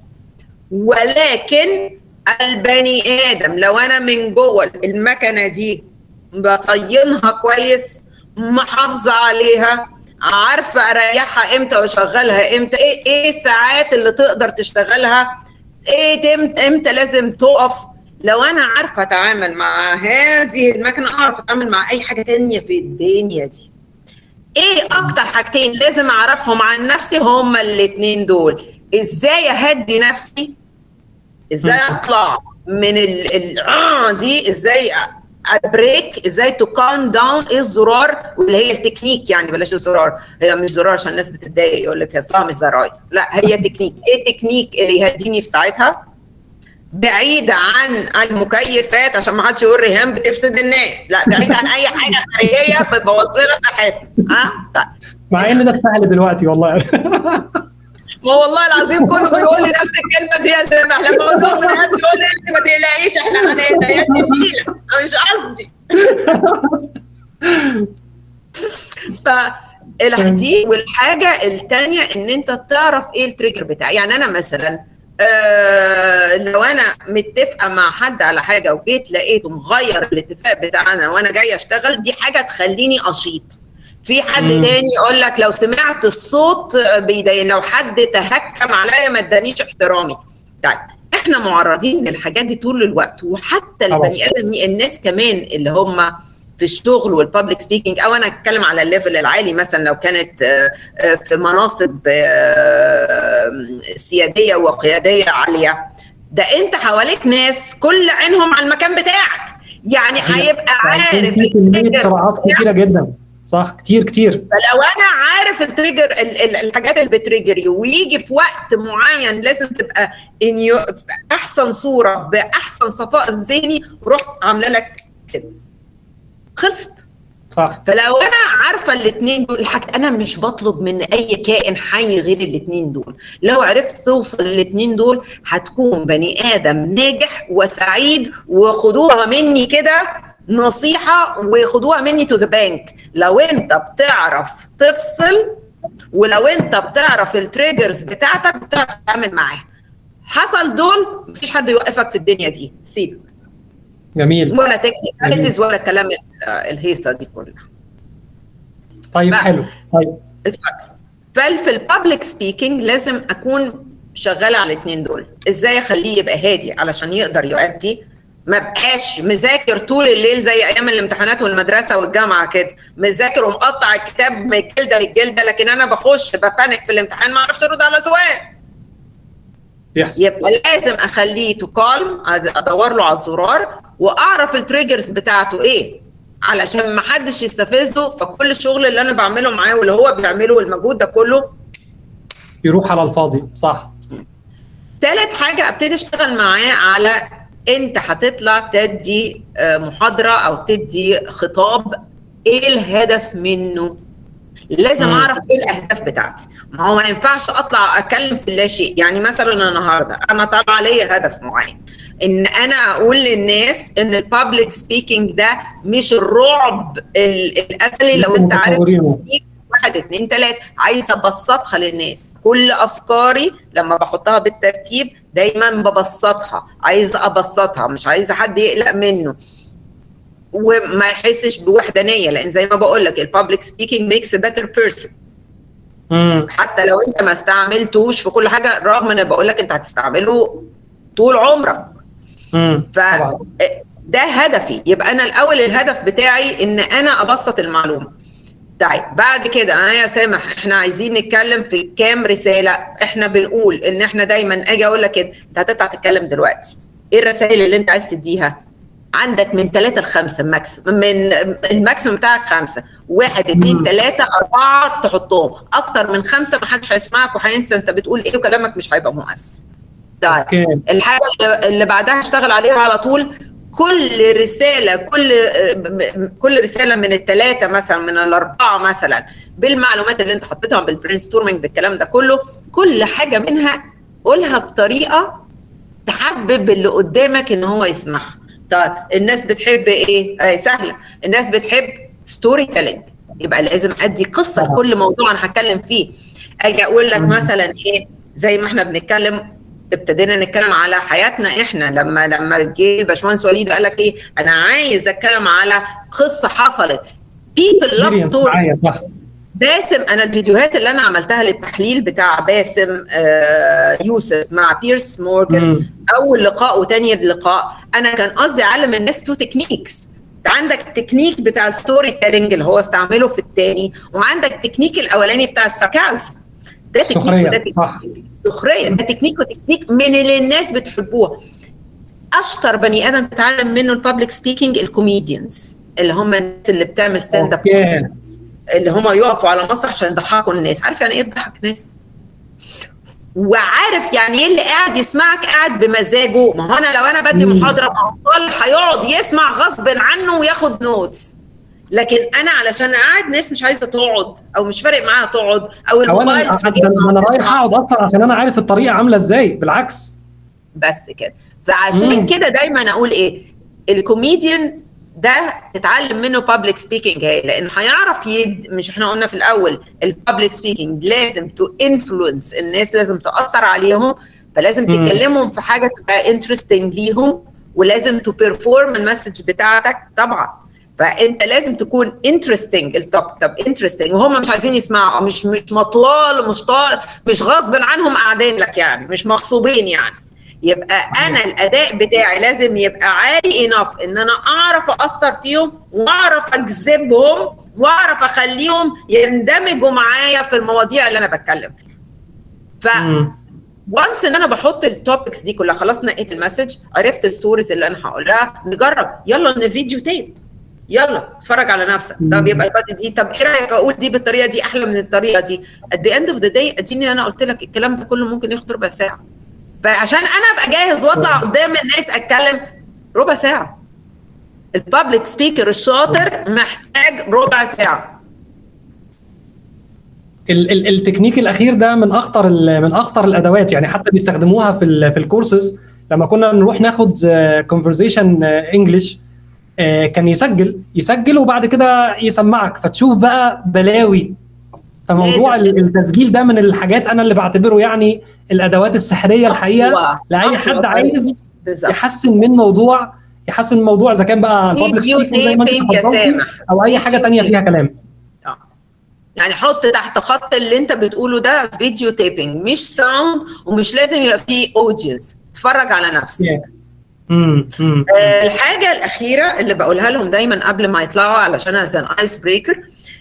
ولكن البني ادم لو انا من جوه المكنه دي بصينها كويس محافظه عليها عارفه اريحها امتى واشغلها امتى ايه ايه الساعات اللي تقدر تشتغلها ايه امتى امتى لازم تقف لو انا عارفه اتعامل مع هذه المكنه اعرف اتعامل مع اي حاجه تانية في الدنيا دي ايه اكتر حاجتين لازم اعرفهم عن نفسي هما الاتنين دول ازاي اهدي نفسي ازاي اطلع من ال ال آه دي ازاي ابريك ازاي تو كالم داون ايه الزرار واللي هي التكنيك يعني بلاش الزرار هي مش زرار عشان الناس بتتضايق يقول لك اصلها مش زراير لا هي تكنيك ايه التكنيك اللي يهديني في ساعتها بعيد عن المكيفات عشان ما حدش يقول ريهام بتفسد الناس لا بعيد عن اي حاجه خارجيه بتبوظ لنا صحتنا ها طيب. مع ان ده سهل دلوقتي والله ما والله العظيم كله بيقول لي نفس الكلمه دي يا سامح لما اقول لهم بجد يقول لي انت ما تقلقيش احنا هنهدى يا ابني نيلة. انا مش قصدي فالدي والحاجه الثانيه ان انت تعرف ايه التريجر بتاعي يعني انا مثلا آه لو انا متفقه مع حد على حاجه وجيت لقيته مغير الاتفاق بتاعنا وانا جاي اشتغل دي حاجه تخليني اشيط في حد مم. تاني يقول لك لو سمعت الصوت بيضايقني لو حد تهكم عليا ما ادانيش احترامي طيب احنا معرضين للحاجات دي طول الوقت وحتى طبعا. البني ادم الناس كمان اللي هم في الشغل والبابليك سبيكينج او انا اتكلم على الليفل العالي مثلا لو كانت آه، آه، في مناصب آه، سياديه وقياديه عاليه ده انت حواليك ناس كل عينهم على المكان بتاعك يعني هيبقى عارف في كميه الفكر صراعات كتيره جدا صح كتير كتير فلو انا عارف التريجر ال- ال- الحاجات اللي بتريجري ويجي في وقت معين لازم تبقى إن يو احسن صوره باحسن صفاء ذهني رحت عامله لك كده خلصت صح فلو انا عارفه الاثنين دول الحاجة انا مش بطلب من اي كائن حي غير الاثنين دول لو عرفت توصل للاثنين دول هتكون بني ادم ناجح وسعيد وخدوها مني كده نصيحه وخدوها مني تو ذا بانك لو انت بتعرف تفصل ولو انت بتعرف التريجرز بتاعتك بتعرف تتعامل معاها حصل دول مفيش حد يوقفك في الدنيا دي سيبك جميل ولا تكنيكاليتيز ولا الكلام ال- الهيصه دي كلها طيب بقى. حلو طيب اسمعك ففي البابليك سبيكينج لازم اكون شغاله على الاثنين دول ازاي اخليه يبقى هادي علشان يقدر يؤدي ما بقاش مذاكر طول الليل زي ايام الامتحانات والمدرسه والجامعه كده مذاكر ومقطع الكتاب من الجلده للجلده لكن انا بخش ببانك في الامتحان ما اعرفش ارد على سؤال يحصل يبقى لازم اخليه تو كالم ادور له على الزرار واعرف التريجرز بتاعته ايه علشان ما حدش يستفزه فكل الشغل اللي انا بعمله معاه واللي هو بيعمله والمجهود ده كله يروح على الفاضي صح تالت حاجة ابتدي اشتغل معاه على انت هتطلع تدي آه، محاضرة او تدي خطاب ايه الهدف منه لازم مم. اعرف ايه الاهداف بتاعتي ما هو ما ينفعش اطلع اتكلم في لا شيء يعني مثلا النهارده انا طالعه ليا هدف معين ان انا اقول للناس ان البابليك سبيكينج ده مش الرعب ال- الازلي لو انت عارف متطورينه. واحد اتنين تلاته عايزه ابسطها للناس كل افكاري لما بحطها بالترتيب دايما ببسطها عايزه ابسطها مش عايزه حد يقلق منه وما يحسش بوحدانيه لان زي ما بقول لك البابليك سبيكينج ميكس بيتر بيرسون امم حتى لو انت ما استعملتوش في كل حاجه رغم ان بقول لك انت هتستعمله طول عمرك امم ف ده هدفي يبقى انا الاول الهدف بتاعي ان انا ابسط المعلومه طيب بعد كده انا يا سامح احنا عايزين نتكلم في كام رساله احنا بنقول ان احنا دايما اجي اقول لك كده انت هتطلع تتكلم دلوقتي ايه الرسائل اللي انت عايز تديها عندك من ثلاثة لخمسة ماكسيمم من الماكسيمم بتاعك خمسة واحد اثنين مم. ثلاثة أربعة تحطهم أكتر من خمسة ما حدش هيسمعك وهينسى أنت بتقول إيه وكلامك مش هيبقى مؤثر. طيب اوكي الحاجه اللي- اللي بعدها اشتغل عليها على طول كل رساله كل كل رساله من الثلاثه مثلا من الاربعه مثلا بالمعلومات اللي انت حطيتها بالبرين ستورمنج بالكلام ده كله كل حاجه منها قولها بطريقه تحبب اللي قدامك ان هو يسمعها طيب الناس بتحب ايه؟ آه سهله الناس بتحب ستوري تيلينج يبقى لازم ادي قصه طبعا. لكل موضوع انا هتكلم فيه اجي اقول لك مم. مثلا ايه زي ما احنا بنتكلم ابتدينا نتكلم على حياتنا احنا لما لما جه الباشمهندس وليد قال لك ايه انا عايز اتكلم على قصه حصلت people love Experience stories معايا صح باسم انا الفيديوهات اللي انا عملتها للتحليل بتاع باسم آه، يوسف مع بيرس مورجان مم. اول لقاء وتاني لقاء انا كان قصدي اعلم الناس تو تكنيكس عندك التكنيك بتاع الستوري تيلينج اللي هو استعمله في التاني وعندك التكنيك الاولاني بتاع الساركازم ده تكنيك سخرية، وده تكنيك صح. سخريه ده تكنيك وتكنيك من اللي الناس بتحبوها اشطر بني ادم تتعلم منه البابليك سبيكينج الكوميديانز اللي هم الناس اللي بتعمل ستاند اب اوكي اللي هم يقفوا على مسرح عشان يضحكوا الناس عارف يعني ايه تضحك ناس وعارف يعني ايه اللي قاعد يسمعك قاعد بمزاجه ما هو انا لو انا بدي مم. محاضره اطفال هيقعد يسمع غصب عنه وياخد نوتس لكن انا علشان قاعد ناس مش عايزه تقعد او مش فارق معاها تقعد او او انا الموبايلز في ده جيبها انا رايح اقعد اصلا عشان انا عارف الطريقه عامله ازاي بالعكس بس كده فعشان مم. كده دايما اقول ايه الكوميديان ده تتعلم منه بابليك سبيكينج هي لان هيعرف يد... مش احنا قلنا في الاول البابليك سبيكينج لازم تو انفلونس الناس لازم تاثر عليهم فلازم مم. تكلمهم في حاجه تبقى انترستنج ليهم ولازم تو بيرفورم المسج بتاعتك طبعا فانت لازم تكون انترستنج التوب طب انترستنج وهم مش عايزين يسمعوا مش مش مطلال مش طال مش غصب عنهم قاعدين لك يعني مش مغصوبين يعني يبقى انا الاداء بتاعي لازم يبقى عالي انف ان انا اعرف اثر فيهم واعرف اجذبهم واعرف اخليهم يندمجوا معايا في المواضيع اللي انا بتكلم فيها ف مم. وانس ان انا بحط التوبكس دي كلها خلاص نقيت المسج عرفت الستوريز اللي انا هقولها نجرب يلا نفيديو تيب يلا اتفرج على نفسك طب يبقى البادي دي طب ايه رايك اقول دي بالطريقه دي احلى من الطريقه دي at the end of the day اديني انا قلت لك الكلام ده كله ممكن ياخد ربع ساعه فعشان انا ابقى جاهز واطلع قدام الناس اتكلم ربع ساعه البابليك سبيكر الشاطر محتاج ربع ساعه ال- ال- التكنيك الاخير ده من اخطر ال- من اخطر الادوات يعني حتى بيستخدموها في ال- في الكورسز لما كنا نروح ناخد كونفرزيشن انجلش كان يسجل يسجل وبعد كده يسمعك فتشوف بقى بلاوي فموضوع لازم. التسجيل ده من الحاجات انا اللي بعتبره يعني الادوات السحريه الحقيقه أقوى- لاي أقوى حد طريقة. عايز بالظبط يحسن من موضوع يحسن من موضوع اذا كان بقى public فيديو speaking زي ما انت تيبنج يا اتفضلتي سامح او اي حاجه فيديو تانية تيبنج. فيها كلام آه. يعني حط تحت خط اللي انت بتقوله ده فيديو تيبنج مش ساوند ومش لازم يبقى فيه اودينس اتفرج على نفسك امم امم آه، الحاجه الاخيره اللي بقولها لهم دايما قبل ما يطلعوا علشان از ان ايس بريكر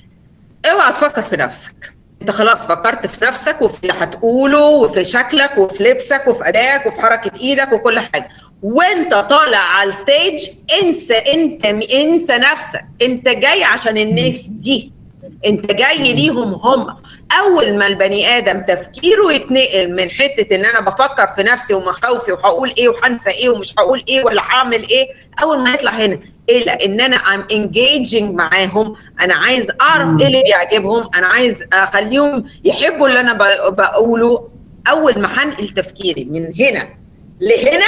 اوعى تفكر في نفسك انت خلاص فكرت في نفسك وفي اللي هتقوله وفي شكلك وفي لبسك وفي ادائك وفي حركه ايدك وكل حاجه وانت طالع على الستيج انسى انت انسى نفسك انت جاي عشان الناس دي انت جاي ليهم هم اول ما البني ادم تفكيره يتنقل من حته ان انا بفكر في نفسي ومخاوفي وهقول ايه وهنسى ايه ومش هقول ايه ولا هعمل ايه اول ما يطلع هنا الى ان انا ام انجيجنج معاهم انا عايز اعرف ايه اللي بيعجبهم انا عايز اخليهم يحبوا اللي انا ب- بقوله اول ما هنقل تفكيري من هنا لهنا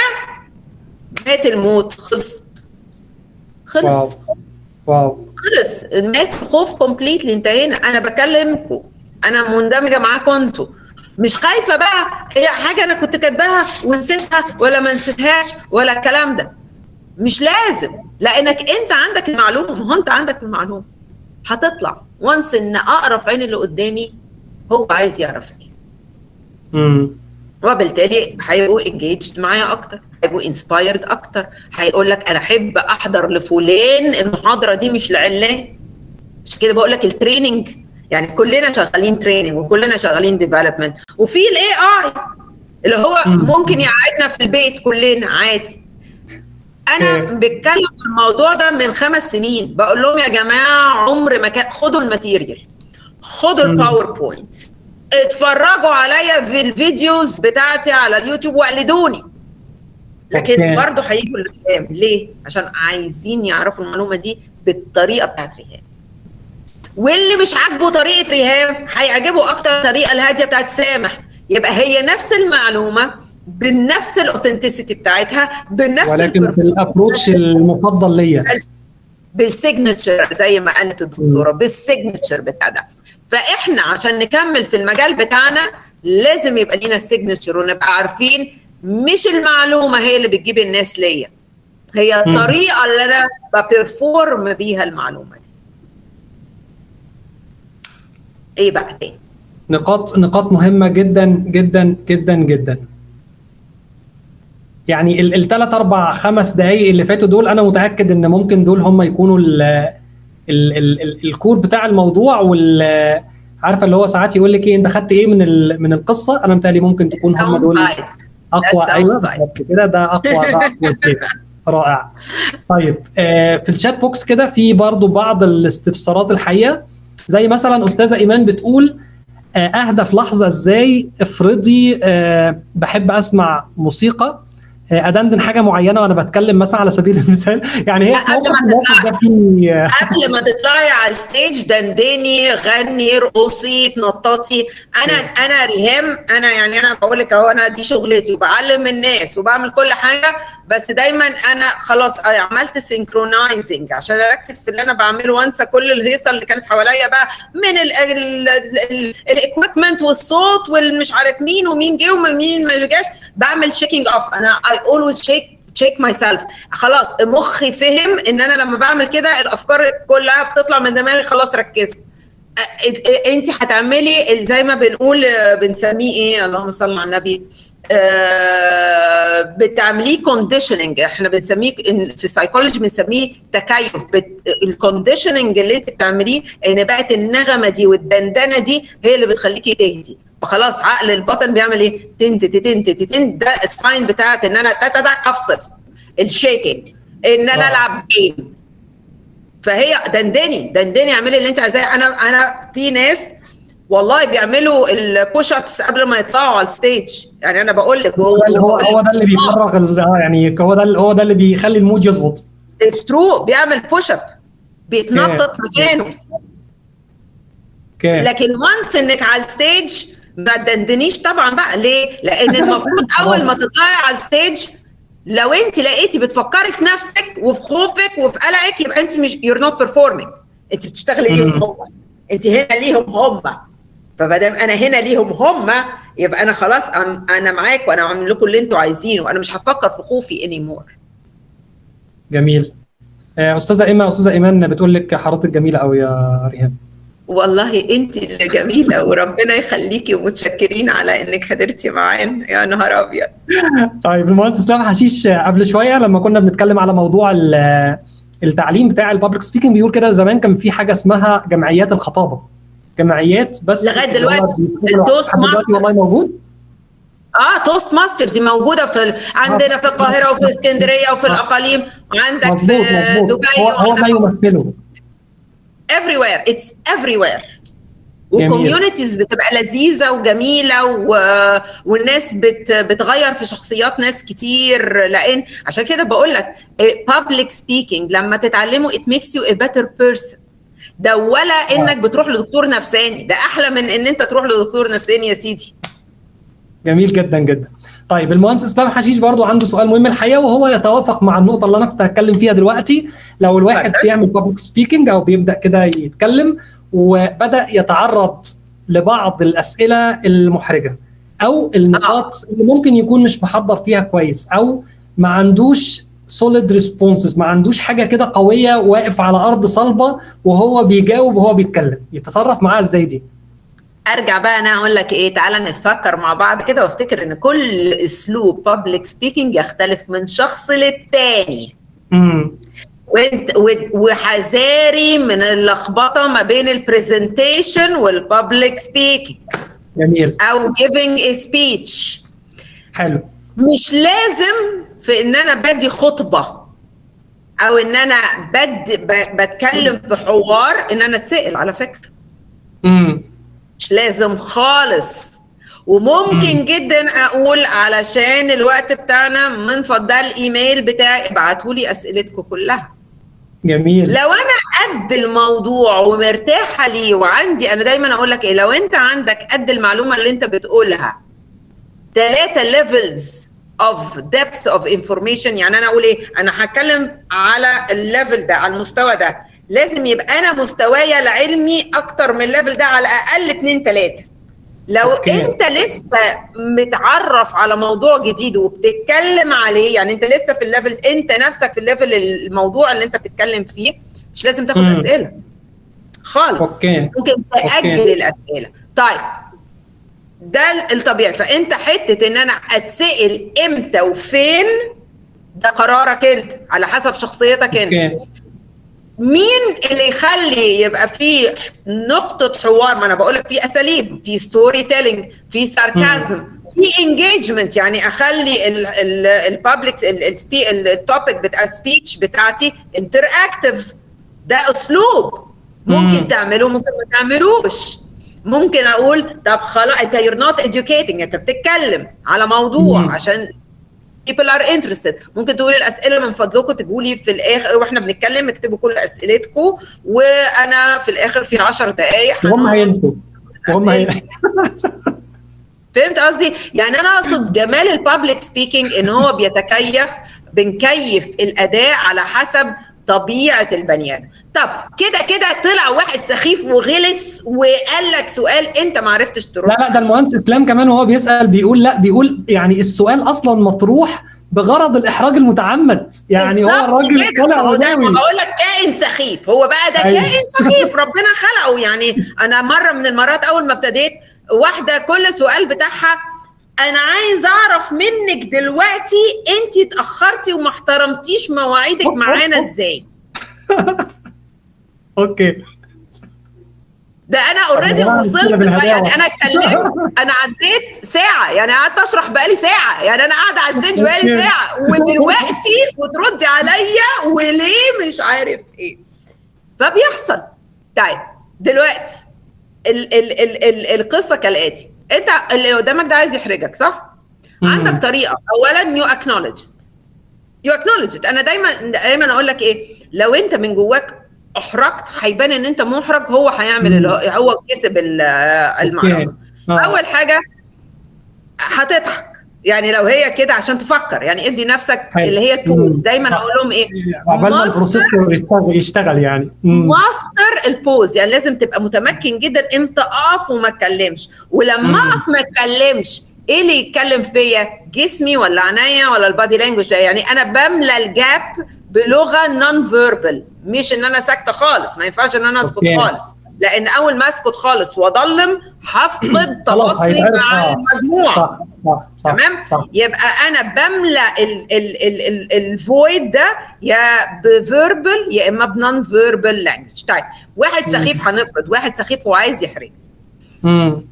مات الموت خلص واو خلص واو خلص مات خوف كومبليتلي انتهينا انا بكلمكم انا مندمجه معاكم انتوا مش خايفه بقى هي حاجه انا كنت كاتباها ونسيتها ولا ما نسيتهاش ولا الكلام ده مش لازم لانك انت عندك المعلومه ما هو انت عندك المعلومه هتطلع وانس ان اقرا في عين اللي قدامي هو عايز يعرف ايه امم وبالتالي هيبقوا انجيجد معايا اكتر هيبقوا انسبايرد اكتر هيقول لك انا احب احضر لفلان المحاضره دي مش لعلان عشان كده بقول لك التريننج يعني كلنا شغالين تريننج وكلنا شغالين ديفلوبمنت وفي الاي اي اللي هو مم. ممكن يقعدنا في البيت كلنا عادي انا اوكي. بتكلم في الموضوع ده من خمس سنين بقول لهم يا جماعه عمر ما كان خدوا الماتيريال خدوا مم. الباوربوينت اتفرجوا عليا في الفيديوز بتاعتي على اليوتيوب وقلدوني لكن أوكي. برضه هيجوا الرهام ليه؟ عشان عايزين يعرفوا المعلومه دي بالطريقه بتاعت ريهام واللي مش عاجبه طريقه ريهام هيعجبه اكتر الطريقه الهاديه بتاعت سامح يبقى هي نفس المعلومه بنفس الاوثنتسيتي بتاعتها بنفس ولكن في الابروتش المفضل ليا بالسيجنتشر زي ما قالت الدكتوره بالسيجنتشر بتاع ده فاحنا عشان نكمل في المجال بتاعنا لازم يبقى لينا السيجنتشر ونبقى عارفين مش المعلومه هي اللي بتجيب الناس ليا هي مم. الطريقه اللي انا ببرفورم بيها المعلومه دي ايه بقى تاني نقاط نقاط مهمه جدا جدا جدا جدا يعني الثلاث اربع خمس دقائق اللي فاتوا دول انا متاكد ان ممكن دول هم يكونوا ال ال ال ال الكور بتاع الموضوع وال عارفه اللي هو ساعات يقول لك ايه انت خدت ايه من ال- من القصه انا متهيألي ممكن تكون هم Sound دول bite. اقوى That's ايوه sound bite. بالظبط كده ده اقوى ده أقوى شيء. رائع طيب آه في الشات بوكس كده في برضو بعض الاستفسارات الحقيقه زي مثلا استاذه ايمان بتقول آه اهدى في لحظه ازاي افرضي آه بحب اسمع موسيقى آه ادندن حاجه معينه وانا بتكلم مثلا على سبيل المثال يعني هي لا، في قبل موقف ما الموقف ده في آه، قبل ما تطلعي على الستيج دندني غني ارقصي تنططي انا انا ريهام انا يعني انا بقول لك اهو انا دي شغلتي وبعلم الناس وبعمل كل حاجه بس دايما انا خلاص عملت سينكرونايزنج عشان اركز في اللي انا بعمله وانسى كل الهيصه اللي كانت حواليا بقى من الاكويبمنت والصوت والمش عارف مين ومين جه ومين ما جاش بعمل شيكينج اوف انا اي اولويز شيك تشيك ماي سيلف خلاص مخي فهم ان انا لما بعمل كده الافكار كلها بتطلع من دماغي خلاص ركزت انت هتعملي زي ما بنقول آه، بنسميه ايه اللهم صل على النبي آه، بتعمليه كونديشننج احنا بنسميه إن- في السايكولوجي بنسميه تكيف الكونديشننج اللي انت بتعمليه ان بقت النغمه دي والدندنه دي هي اللي بتخليكي تهدي فخلاص عقل البطن بيعمل ايه تنت تنت تنت ده الساين بتاعت ان انا تاتا افصل الشيكينج ان انا آه. العب جيم فهي دندني دندني اعملي اللي انت عايزاه انا انا في ناس والله بيعملوا البوش ابس قبل ما يطلعوا على الستيج يعني انا بقول لك هو هو هو ده اللي بيفرغ ال- اه يعني هو ده هو ده اللي بيخلي المود يظبط اتس ترو بيعمل بوش اب بيتنطط مكانه اوكي لكن وانس انك على الستيج ما تدندنيش طبعا بقى ليه؟ لان المفروض اول ما تطلعي على الستيج لو انت لقيتي بتفكري في نفسك وفي خوفك وفي قلقك يبقى انت مش يور نوت بيرفورمينج انت بتشتغلي ليهم مم. هم انت هنا ليهم هم فمادام انا هنا ليهم هم يبقى انا خلاص أم- انا معاك وانا عامل لكم اللي انتوا عايزينه وانا مش هفكر في خوفي اني مور جميل آه، استاذه ايما استاذه ايمان بتقول لك حضرتك جميله قوي يا ريهام والله انت اللي جميله وربنا يخليكي ومتشكرين على انك حضرتي معانا يا نهار ابيض طيب المهندس اسلام حشيش آه، قبل شويه لما كنا بنتكلم على موضوع ال- آه، التعليم بتاع البابليك سبيكنج بيقول كده زمان كان في حاجه اسمها جمعيات الخطابه جمعيات بس لغاية دلوقتي لحد التوست دلوقتي ماستر. والله موجود اه توست ماستر دي موجوده في ال- عندنا في القاهره وفي اسكندريه وفي الاقاليم وعندك مظبوط في مظبوط دبي هو هو ما يمثله everywhere it's everywhere جميل. وكوميونيتيز بتبقى لذيذه وجميله و... والناس بت... بتغير في شخصيات ناس كتير لان عشان كده بقول لك public speaking لما تتعلمه it makes you a better person ده ولا انك بتروح لدكتور نفساني ده احلى من ان انت تروح لدكتور نفساني يا سيدي جميل جدا جدا طيب المهندس اسلام حشيش برضو عنده سؤال مهم الحقيقه وهو يتوافق مع النقطه اللي انا كنت هتكلم فيها دلوقتي لو الواحد اتفضل. بيعمل بابليك سبيكنج او بيبدا كده يتكلم وبدا يتعرض لبعض الاسئله المحرجه او النقاط اللي ممكن يكون مش محضر فيها كويس او ما عندوش سوليد ريسبونسز ما عندوش حاجه كده قويه واقف على ارض صلبه وهو بيجاوب وهو بيتكلم يتصرف معاها ازاي دي ارجع بقى انا اقول لك ايه تعالى نفكر مع بعض كده وافتكر ان كل اسلوب public speaking يختلف من شخص للتاني امم وانت و- وحذاري من اللخبطه ما بين البرزنتيشن والبابليك سبيكينج جميل او giving a speech حلو مش لازم في ان انا بدي خطبه او ان انا بد ب- بتكلم في حوار ان انا اتسال على فكره امم مش لازم خالص وممكن مم. جدا اقول علشان الوقت بتاعنا من فضل الايميل بتاعي ابعتوا لي اسئلتكم كلها جميل لو انا قد الموضوع ومرتاحه ليه وعندي انا دايما اقول لك ايه لو انت عندك قد المعلومه اللي انت بتقولها ثلاثه ليفلز اوف ديبث اوف انفورميشن يعني انا اقول ايه انا هتكلم على الليفل ده على المستوى ده لازم يبقى انا مستواي العلمي اكتر من الليفل ده على الاقل اتنين تلاته لو أوكي. أوكي. انت لسه متعرف على موضوع جديد وبتتكلم عليه يعني انت لسه في الليفل انت نفسك في الليفل الموضوع اللي انت بتتكلم فيه مش لازم تاخد مم. اسئله خالص أوكي. ممكن تاجل أوكي. الاسئله طيب ده الطبيعي فانت حته ان انا اتسال امتى وفين ده قرارك انت على حسب شخصيتك انت اوكي مين اللي يخلي يبقى في نقطة حوار ما انا بقول لك في اساليب في ستوري تيلينج في ساركازم في انجيجمنت يعني اخلي الببليك التوبيك بتاع السبيتش بتاعتي انتراكتيف ده اسلوب ممكن مم. تعمله ممكن ما تعملوش ممكن اقول طب خلاص انت you're not educating انت بتتكلم على موضوع مم. عشان people are interested ممكن تقولي الاسئله من فضلكم تجيبوا لي في الاخر واحنا بنتكلم اكتبوا كل اسئلتكم وانا في الاخر في 10 دقائق وهم هينسوا وهم هي... فهمت قصدي؟ يعني انا اقصد جمال البابليك سبيكينج ان هو بيتكيف بنكيف الاداء على حسب طبيعه البني ادم. طب كده كده طلع واحد سخيف وغلس وقال لك سؤال انت ما عرفتش ترد لا لا ده المهندس اسلام كمان وهو بيسال بيقول لا بيقول يعني السؤال اصلا مطروح بغرض الاحراج المتعمد يعني هو بالظبط الراجل كده. طلع هو ده وناوي بقول لك كائن سخيف هو بقى ده أيوة. كائن سخيف ربنا خلقه يعني انا مره من المرات اول ما ابتديت واحده كل سؤال بتاعها انا عايز اعرف منك دلوقتي انت اتاخرتي وما احترمتيش مواعيدك معانا ازاي اوكي ده انا اوريدي طب وصلت كده بقى بالهداوة. يعني انا اتكلمت انا عديت ساعه يعني قعدت اشرح بقالي ساعه يعني انا قاعده على الستيج بقالي أوكي. ساعه ودلوقتي وتردي عليا وليه مش عارف ايه فبيحصل طيب دلوقتي ال ال ال ال القصه كالاتي انت اللي قدامك ده عايز يحرجك صح؟ مم. عندك طريقه اولا يو اكنولج يو اكنولج انا دايما دايما اقول لك ايه لو انت من جواك احرجت هيبان ان انت محرج هو هيعمل اللي هو هو كسب ال- المعركه آه. اول حاجه هتضحك يعني لو هي كده عشان تفكر يعني ادي نفسك حلو. اللي هي البوز مم. دايما صح. اقول لهم ايه عقبال ما ماستر- البروسيسور يشتغل, يشتغل يعني مم. ماستر البوز يعني لازم تبقى متمكن جدا امتى اقف وما اتكلمش ولما مم. اقف ما اتكلمش ايه اللي يتكلم فيا جسمي ولا عينيا ولا البادي لانجوج ده يعني انا بملى الجاب بلغه نون فيربال مش ان انا ساكته خالص ما ينفعش ان انا اسكت أوكي. خالص لان اول ما اسكت خالص واضلم هفقد خلاص تواصلي هيتعرف. مع آه. المجموعه صح صح صح تمام صح يبقى انا بملى ال ال ال ال الفويد ده يا بفيربال يا اما بنون فيربال لانجوج طيب واحد مم. سخيف هنفرض واحد سخيف وعايز يحرجني مم.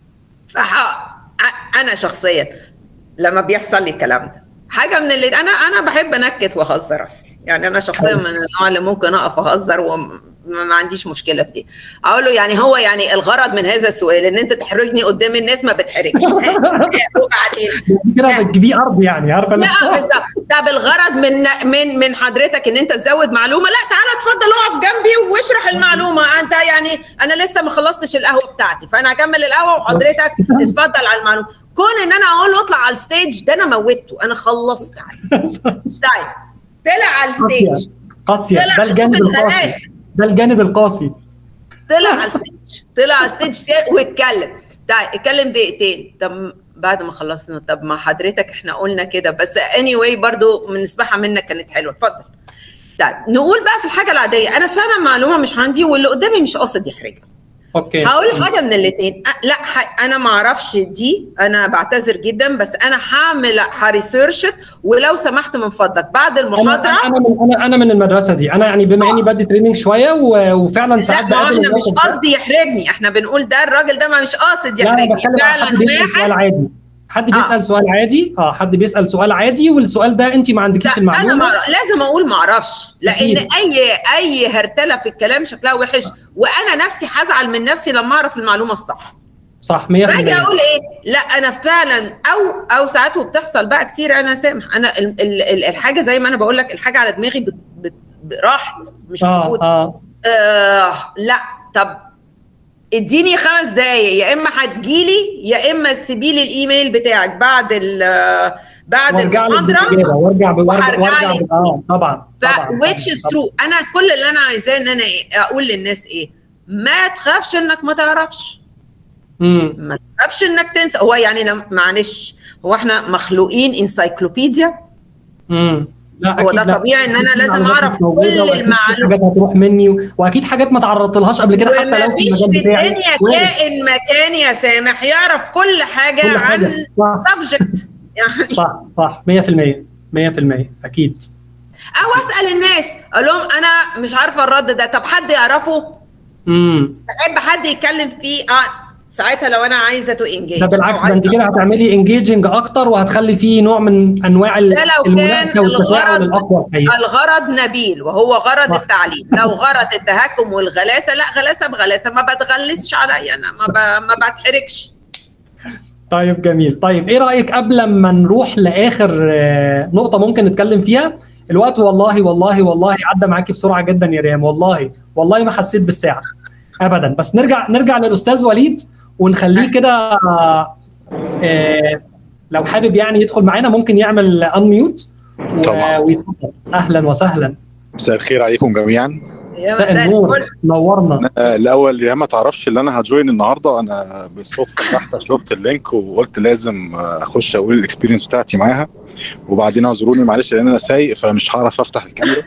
فح... ع- انا شخصيا لما بيحصل لي الكلام ده حاجه من اللي انا انا بحب انكت واهزر اصلي يعني انا شخصيا حلو. من النوع اللي ممكن اقف اهزر وما ما عنديش مشكله في دي اقول له يعني هو يعني الغرض من هذا السؤال ان انت تحرجني قدام الناس ما بتحرجش وبعدين كده بتجيبيه ارض يعني عارفه لا بالظبط طب الغرض من من من حضرتك ان انت تزود معلومه لا تعالى اتفضل اقف جنبي واشرح المعلومه انت يعني انا لسه ما خلصتش القهوه بتاعتي فانا هكمل القهوه وحضرتك اتفضل على المعلومه كون ان انا اقول له اطلع على الستيج ده انا موتته انا خلصت عليه طيب طلع على الستيج قاسيه طلع ده الجانب في القاسي الغلاسة. ده الجانب القاسي طلع على الستيج طلع على الستيج واتكلم طيب اتكلم دقيقتين طب بعد ما خلصنا طب ما حضرتك احنا قلنا كده بس اني anyway برضو من نسمعها منك كانت حلوه اتفضل طيب نقول بقى في الحاجه العاديه انا فعلا معلومه مش عندي واللي قدامي مش قاصد يحرجني اوكي هقول حاجه من الاثنين لا ح... انا ما اعرفش دي انا بعتذر جدا بس انا هعمل هريسيرشت ولو سمحت من فضلك بعد انا المحاضره انا من انا انا من المدرسه دي انا يعني بما اني بدي تريننج شويه و- وفعلا لا ساعات ما هو بقابل احنا الناس مش قصدي يحرجني احنا بنقول ده الراجل ده ما مش قاصد لا انا يحرجني بتكلم عن فعلا حد بيسال سؤال واحد عادي حد آه. بيسال سؤال عادي اه حد بيسال سؤال عادي والسؤال ده انت ما عندكيش لا انا ما المعلومه أعرف- لازم اقول ما اعرفش لان أكيد. اي اي هرتله في الكلام شكلها وحش وانا نفسي هزعل من نفسي لما اعرف المعلومه الصح صح 100% باجي اقول ايه لا انا فعلا او او ساعات وبتحصل بقى كتير انا سامح انا ال ال ال الحاجه زي ما انا بقول لك الحاجه على دماغي بت بت راحت مش اه موجوده اه آه لا طب اديني خمس دقايق يا اما هتجيلي يا اما تسيبي لي الايميل بتاعك بعد ال بعد وارجع لك المحاضره بالإجابة، وارجع ب- وارجع وهرجع وارجع لك ب- اه طبعا ف طبعا which is طبعاً. true انا كل اللي انا عايزاه ان انا إيه؟ اقول للناس ايه ما تخافش انك ما تعرفش امم ما تخافش انك تنسى هو يعني لم- معلش هو احنا مخلوقين انسايكلوبيديا امم لا هو أكيد ده لا. طبيعي إن أنا أكيد لازم معلومات أعرف مش موجودة، كل وأكيد في المعلومات. حاجات هتروح مني و- واكيد حاجات ما تعرضت لهاش قبل كده حتى لو وما في فيش المجال في بتاعي الدنيا وارد. كائن مكان يا سامح يعرف كل حاجه كل عن حاجه صح سبجكت يعني صح صح 100% 100% اكيد او اسال الناس اقول لهم انا مش عارفه الرد ده طب حد يعرفه امم تحب حد يتكلم فيه اه ساعتها لو انا عايزه تو انجيج ده بالعكس ده انت كده هتعملي انجيجنج اكتر وهتخلي فيه نوع من انواع ال- ده لو كان المناقشه والتفاعل الغرض- الاقوى الحقيقه الغرض نبيل وهو غرض صح. التعليم لو غرض التهكم والغلاسه لا غلاسه بغلاسه ما بتغلسش عليا انا ما ب... ما بتحركش طيب جميل طيب ايه رايك قبل ما نروح لاخر آه، نقطه ممكن نتكلم فيها الوقت والله والله والله عدى معاكي بسرعه جدا يا ريم والله والله ما حسيت بالساعه ابدا بس نرجع نرجع للاستاذ وليد ونخليه كده آه، آه، لو حابب يعني يدخل معانا ممكن يعمل انميوت طبعاً. ويتفضل اهلا وسهلا مساء الخير عليكم جميعا يا مساء مساء النور الفل نورنا آه، الاول يا ما تعرفش اللي انا هجوين النهارده انا بالصدفه البحته شفت اللينك وقلت لازم آه، اخش اقول الاكسبيرينس بتاعتي معاها وبعدين اعذروني معلش لان انا سايق فمش هعرف افتح الكاميرا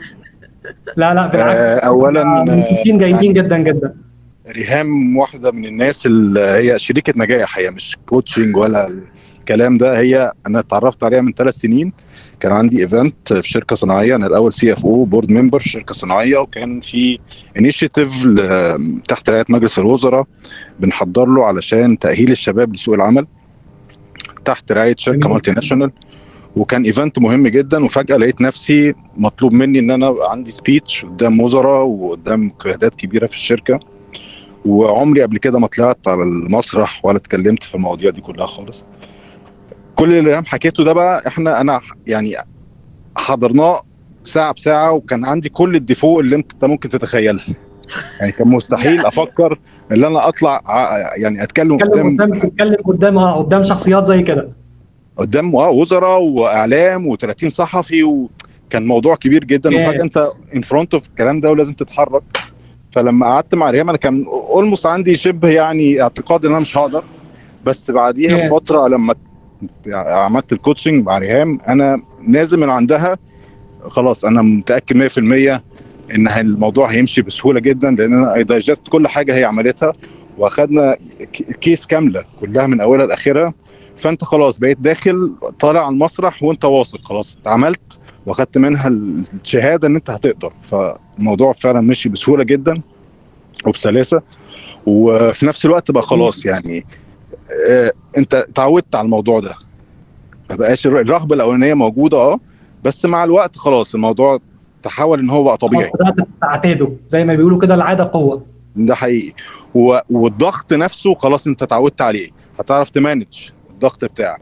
لا لا بالعكس آه، أولاً، آه، منتجين جيدين جدا جدا ريهام واحده من الناس اللي هي شريكه نجاح هي مش كوتشنج ولا الكلام ده هي انا اتعرفت عليها من ثلاث سنين كان عندي ايفنت في شركه صناعيه انا الاول سي اف او بورد ممبر في شركه صناعيه وكان في انيشيتيف تحت رعايه مجلس الوزراء بنحضر له علشان تاهيل الشباب لسوق العمل تحت رعايه شركه جميل. مالتي ناشونال وكان ايفنت مهم جدا وفجاه لقيت نفسي مطلوب مني ان انا أبقى عندي سبيتش قدام وزراء وقدام قيادات كبيره في الشركه وعمري قبل كده ما طلعت على المسرح ولا اتكلمت في المواضيع دي كلها خالص كل اللي ريهام حكيته ده بقى احنا انا يعني حضرناه ساعه بساعه وكان عندي كل الديفو اللي انت ممكن تتخيلها يعني كان مستحيل افكر ان انا اطلع ع- يعني اتكلم تتكلم قدام قدام تتكلم قدام اه قدام شخصيات زي كده قدام اه وزراء واعلام و30 صحفي وكان موضوع كبير جدا Yeah. وفجاه انت ان فرونت اوف الكلام ده ولازم تتحرك فلما قعدت مع ريهام انا كان اولموست عندي شبه يعني اعتقاد ان انا مش هقدر بس بعديها Yeah. بفتره لما عملت الكوتشنج مع ريهام انا نازل من عندها خلاص انا متاكد 100% ان الموضوع هيمشي بسهوله جدا لان انا دايجست كل حاجه هي عملتها واخدنا ك- كيس كامله كلها من اولها لاخرها فانت خلاص بقيت داخل طالع على المسرح وانت واثق خلاص اتعملت واخدت منها الشهاده ان انت هتقدر فالموضوع فعلا مشي بسهوله جدا وبسلاسه وفي نفس الوقت بقى خلاص يعني آه انت اتعودت على الموضوع ده ما بقاش الر- الرغبه الاولانيه موجوده اه بس مع الوقت خلاص الموضوع تحول ان هو بقى خلاص طبيعي بدات تعتاده زي ما بيقولوا كده العاده قوه ده حقيقي و... والضغط نفسه خلاص انت اتعودت عليه هتعرف تمانج الضغط بتاعك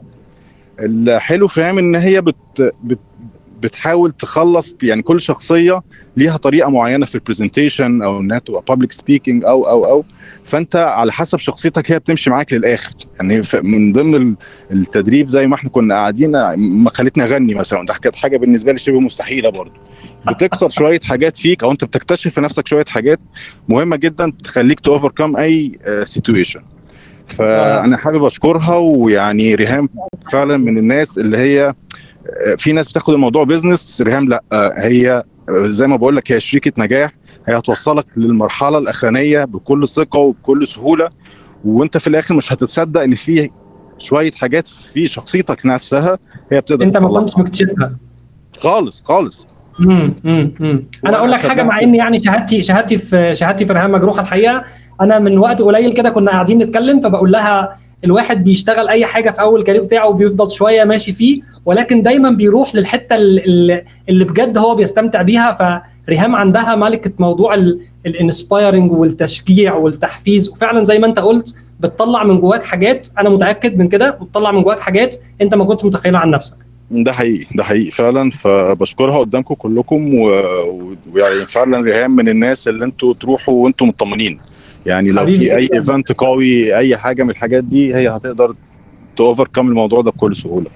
الحلو في ريهام ان هي بت... بت... بتحاول تخلص يعني كل شخصيه ليها طريقه معينه في البرزنتيشن او انها تبقى بابليك سبيكينج او او او فانت على حسب شخصيتك هي بتمشي معاك للاخر يعني ف- من ضمن ال- التدريب زي ما احنا كنا قاعدين ما خلتني اغني مثلا ده كانت حاجه بالنسبه لي شبه مستحيله برضه بتكسر شويه حاجات فيك او انت بتكتشف في نفسك شويه حاجات مهمه جدا تخليك توفركم اي سيتويشن فانا حابب اشكرها ويعني ريهام فعلا من الناس اللي هي آه، في ناس بتاخد الموضوع بيزنس ريهام لا آه، هي آه، زي ما بقول لك هي شريكه نجاح هي هتوصلك للمرحله الاخرانيه بكل ثقه وبكل سهوله وانت في الاخر مش هتتصدق ان في شويه حاجات في شخصيتك نفسها هي بتقدر انت ما تطلعها. كنتش مكتشفها خالص خالص امم امم امم انا اقول لك حاجه مع ان يعني شهادتي شهادتي في شهادتي في رهان مجروحه الحقيقه انا من وقت قليل كده كنا قاعدين نتكلم فبقول لها الواحد بيشتغل اي حاجه في اول كارير بتاعه وبيفضل شويه ماشي فيه ولكن دايما بيروح للحته اللي, اللي بجد هو بيستمتع بيها فريهام عندها ملكه موضوع الانسبايرنج والتشجيع والتحفيز وفعلا زي ما انت قلت بتطلع من جواك حاجات انا متاكد من كده بتطلع من جواك حاجات انت ما كنتش متخيلها عن نفسك ده حقيقي ده حقيقي فعلا فبشكرها قدامكم كلكم و- و- ويعني فعلا ريهام من الناس اللي انتوا تروحوا وانتوا مطمنين يعني لو حبيبي في اي جداً. ايفنت قوي اي حاجه من الحاجات دي هي هتقدر توفر كم الموضوع ده بكل سهوله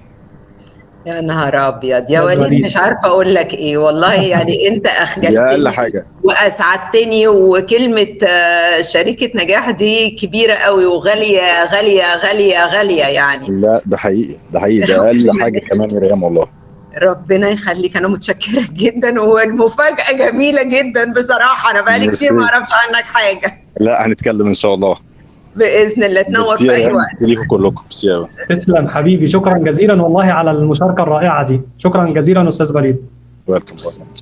يا نهار ابيض يا أستاذ وليد وليد. مش عارفه اقول لك ايه والله يعني انت دي اقل اخجلتني حاجه واسعدتني وكلمه آه، شريكه نجاح دي كبيره قوي وغاليه غاليه غاليه غاليه يعني لا ده حقيقي ده حقيقي ده اقل حاجه كمان يا ريهام والله ربنا يخليك انا متشكره جدا والمفاجاه جميله جدا بصراحه انا بقالي ميرسي. كتير ما اعرفش عنك حاجه لا هنتكلم ان شاء الله باذن الله تنور ميرسي في يا اي ريهام، وقت ميرسي ليكم كلكم ميرسي يا ريهام. تسلم حبيبي شكرا جزيلا والله على المشاركه الرائعه دي شكرا جزيلا استاذ وليد ويلكم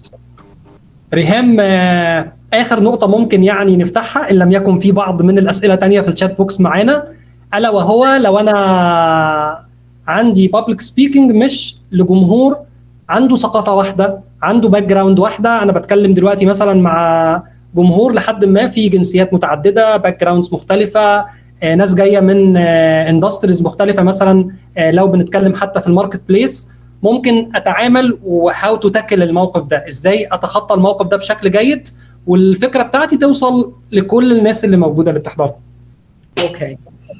ريهام آه، اخر نقطه ممكن يعني نفتحها ان لم يكن في بعض من الاسئله تانية في الشات بوكس معانا الا وهو لو انا عندي بابليك سبيكينج مش لجمهور عنده ثقافه واحده عنده باك جراوند واحده انا بتكلم دلوقتي مثلا مع جمهور لحد ما في جنسيات متعدده باك جراوندز مختلفه آه، ناس جايه من اندستريز مختلفه مثلا آه، لو بنتكلم حتى في الماركت بليس ممكن اتعامل وهاو تو تاكل الموقف ده ازاي اتخطى الموقف ده بشكل جيد والفكره بتاعتي توصل لكل الناس اللي موجوده اللي بتحضرها اوكي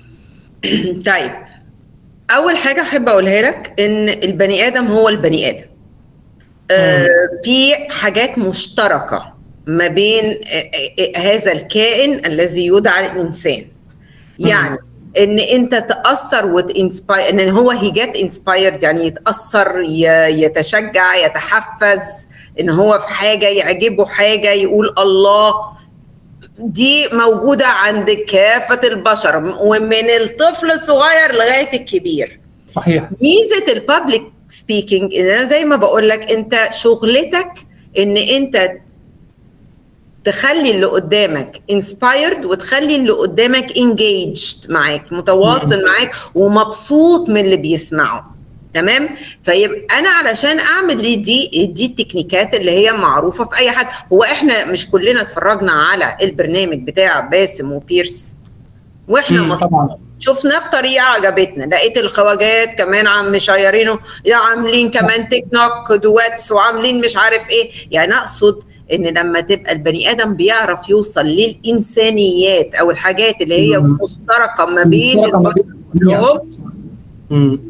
طيب اول حاجه احب اقولها لك ان البني ادم هو البني ادم آه في حاجات مشتركه ما بين آه، آه، هذا الكائن الذي يدعى الانسان يعني ان انت تاثر وتنسباير ان هو هي جيت انسبايرد يعني يتاثر ي- يتشجع يتحفز ان هو في حاجه يعجبه حاجه يقول الله دي موجوده عند كافه البشر ومن الطفل الصغير لغايه الكبير صحيح ميزه البابليك سبيكينج ان انا زي ما بقول لك انت شغلتك ان انت تخلي اللي قدامك انسبايرد وتخلي اللي قدامك انجيجد معاك متواصل معاك ومبسوط من اللي بيسمعه تمام فيبقى انا علشان اعمل دي دي دي التكنيكات اللي هي معروفه في اي حد هو احنا مش كلنا اتفرجنا على البرنامج بتاع باسم وبيرس واحنا مم، مصر طبعا شفناه بطريقه عجبتنا لقيت الخواجات كمان عم مشيرينه يا عاملين كمان تيك نوك دواتس وعاملين مش عارف ايه يعني اقصد ان لما تبقى البني ادم بيعرف يوصل للانسانيات او الحاجات اللي هي مم. مشتركه ما بين مشتركة ما بين الجميع. كلهم مم.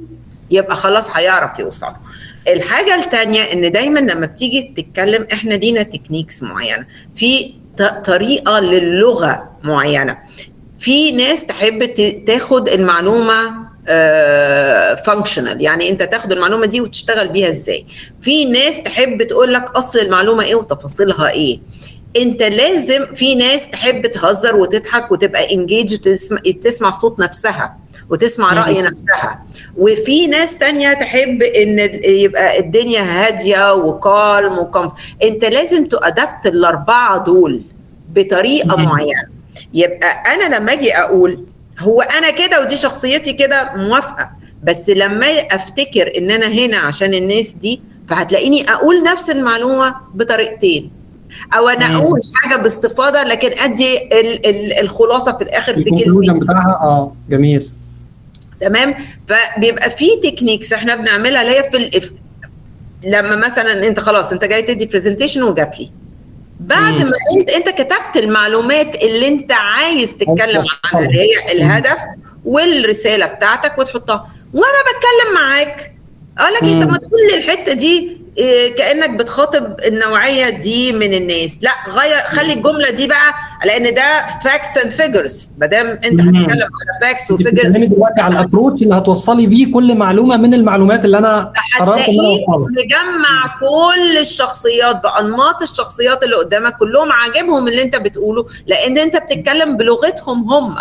يبقى خلاص هيعرف يوصل الحاجه الثانيه ان دايما لما بتيجي تتكلم احنا لينا تكنيكس معينه في طريقه للغه معينه في ناس تحب تاخد المعلومه فانكشنال uh, يعني انت تاخد المعلومه دي وتشتغل بيها ازاي في ناس تحب تقول لك اصل المعلومه ايه وتفاصيلها ايه انت لازم في ناس تحب تهزر وتضحك وتبقى انجيج تسمع, تسمع صوت نفسها وتسمع راي نفسها وفي ناس تانية تحب ان يبقى الدنيا هاديه وكالم وكم انت لازم تأدبت الاربعه دول بطريقه معينه يبقى انا لما اجي اقول هو انا كده ودي شخصيتي كده موافقه بس لما افتكر ان انا هنا عشان الناس دي فهتلاقيني اقول نفس المعلومه بطريقتين او انا مم. اقول حاجه باستفاضه لكن ادي ال ال الخلاصه في الاخر في كلمه بتاعها اه جميل تمام فبيبقى في تكنيكس احنا بنعملها اللي هي في ال... لما مثلا انت خلاص انت جاي تدي برزنتيشن وجات لي بعد مم. ما انت انت كتبت المعلومات اللي انت عايز تتكلم عنها اللي هي الهدف والرساله بتاعتك وتحطها وانا بتكلم معاك اقول لك طب ما تقول لي الحته دي إيه كانك بتخاطب النوعيه دي من الناس لا غير خلي الجمله دي بقى لان ده فاكس اند فيجرز ما دام انت هتتكلم على فاكس وفيجرز دلوقتي على الابروتش اللي هتوصلي بيه كل معلومه من المعلومات اللي انا قررت ان انا مجمع كل الشخصيات بانماط الشخصيات اللي قدامك كلهم عاجبهم اللي انت بتقوله لان انت بتتكلم بلغتهم هم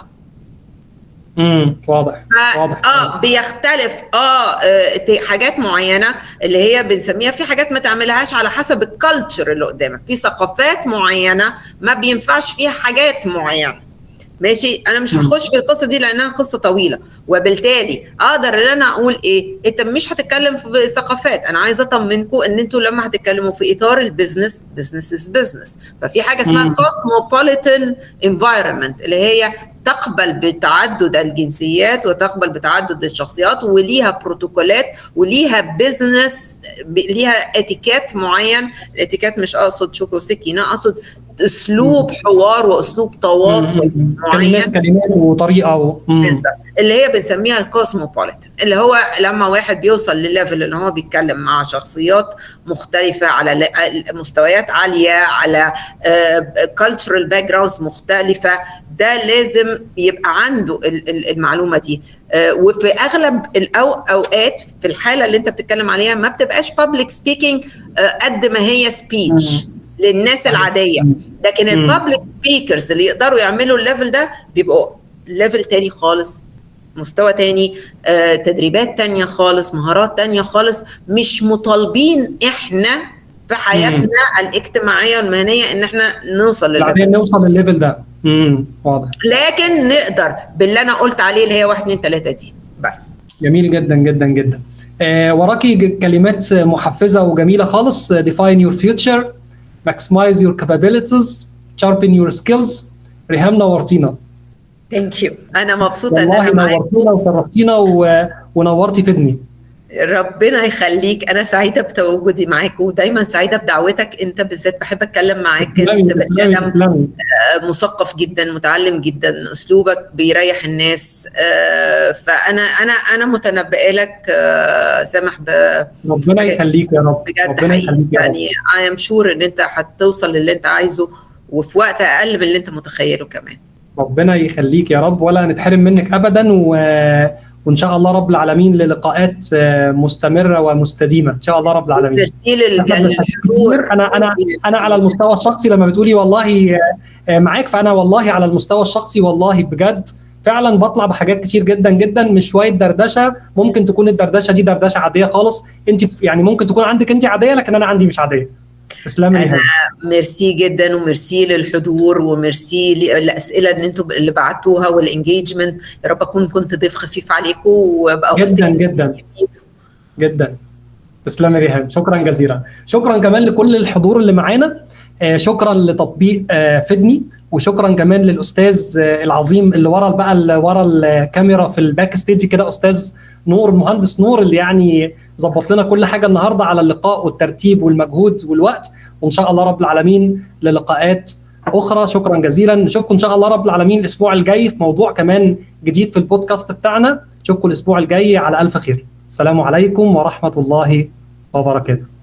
امم واضح واضح اه بيختلف اه حاجات معينه اللي هي بنسميها في حاجات ما تعملهاش على حسب الكالتشر اللي قدامك في ثقافات معينه ما بينفعش فيها حاجات معينه ماشي انا مش هخش في القصه دي لانها قصه طويله وبالتالي اقدر ان انا اقول ايه انت مش هتتكلم في ثقافات انا عايزه اطمنكم ان انتوا لما هتتكلموا في اطار البيزنس بزنس از بزنس ففي حاجه اسمها كوسموبوليتان انفايرمنت اللي هي تقبل بتعدد الجنسيات وتقبل بتعدد الشخصيات وليها بروتوكولات وليها بزنس ليها اتيكيت معين الاتيكيت مش اقصد شوكه وسكينه اقصد اسلوب حوار واسلوب تواصل معين كلمات كلمات وطريقه و... بالظبط اللي هي بنسميها الكوسموبوليتان اللي هو لما واحد بيوصل لليفل ان هو بيتكلم مع شخصيات مختلفه على مستويات عاليه على كالتشرال باك جراوندز مختلفه ده لازم يبقى عنده المعلومه دي وفي اغلب الاوقات في الحاله اللي انت بتتكلم عليها ما بتبقاش بابليك سبيكينج قد ما هي سبيتش للناس العاديه لكن البابليك سبيكرز اللي يقدروا يعملوا الليفل ده بيبقوا ليفل تاني خالص مستوى تاني آه، تدريبات تانية خالص مهارات تانية خالص مش مطالبين احنا في حياتنا الاجتماعيه والمهنيه ان احنا نوصل للليفل بعدين نوصل للليفل ده امم واضح لكن نقدر باللي انا قلت عليه اللي هي 1 2 3 دي بس جميل جدا جدا جدا آه وراكي ج- كلمات محفزه وجميله خالص define your future maximize your capabilities sharpen your skills ريهام نورتينا ثانك يو انا مبسوطه ان والله انا معاك نورتينا وشرفتينا و... ونورتي فدني ربنا يخليك انا سعيده بتواجدي معاك ودايما سعيده بدعوتك انت بالذات بحب اتكلم معاك تسلمي انت بني تسلمي ادم تسلمي مثقف جدا متعلم جدا اسلوبك بيريح الناس آه، فانا انا انا متنبئه لك آه، سامح ب- ربنا يخليك يا رب بجد ربنا حقيقي يخليك يا رب يعني اي ام شور ان انت هتوصل للي انت عايزه وفي وقت اقل من اللي انت متخيله كمان ربنا يخليك يا رب ولا نتحرم منك ابدا و... وان شاء الله رب العالمين للقاءات آه، مستمره ومستديمه ان شاء الله رب العالمين ترسيل إحنا بنحب الحضور كتير. انا انا انا على المستوى الشخصي لما بتقولي والله آه، معاك فانا والله على المستوى الشخصي والله بجد فعلا بطلع بحاجات كتير جدا جدا مش شويه دردشه ممكن تكون الدردشه دي دردشه عاديه خالص انت في- يعني ممكن تكون عندك انت عاديه لكن انا عندي مش عاديه تسلمي يا أنا هاني. ميرسي جدا وميرسي للحضور وميرسي للاسئله اللي انتم اللي بعتوها والانجيجمنت يا رب اكون كنت ضيف خفيف عليكم وابقى قلت جدا كلمة جدا جديدة. جدا تسلمي يا ريهام شكرا جزيلا شكرا كمان لكل الحضور اللي معانا آه، شكرا لتطبيق آه، فدني وشكرا كمان للاستاذ آه، العظيم اللي ورا بقى اللي ورا الكاميرا في الباك ستيج كده استاذ نور المهندس نور اللي يعني ظبط لنا كل حاجه النهارده على اللقاء والترتيب والمجهود والوقت وان شاء الله رب العالمين للقاءات اخرى شكرا جزيلا نشوفكم ان شاء الله رب العالمين الاسبوع الجاي في موضوع كمان جديد في البودكاست بتاعنا نشوفكم الاسبوع الجاي على الف خير السلام عليكم ورحمه الله وبركاته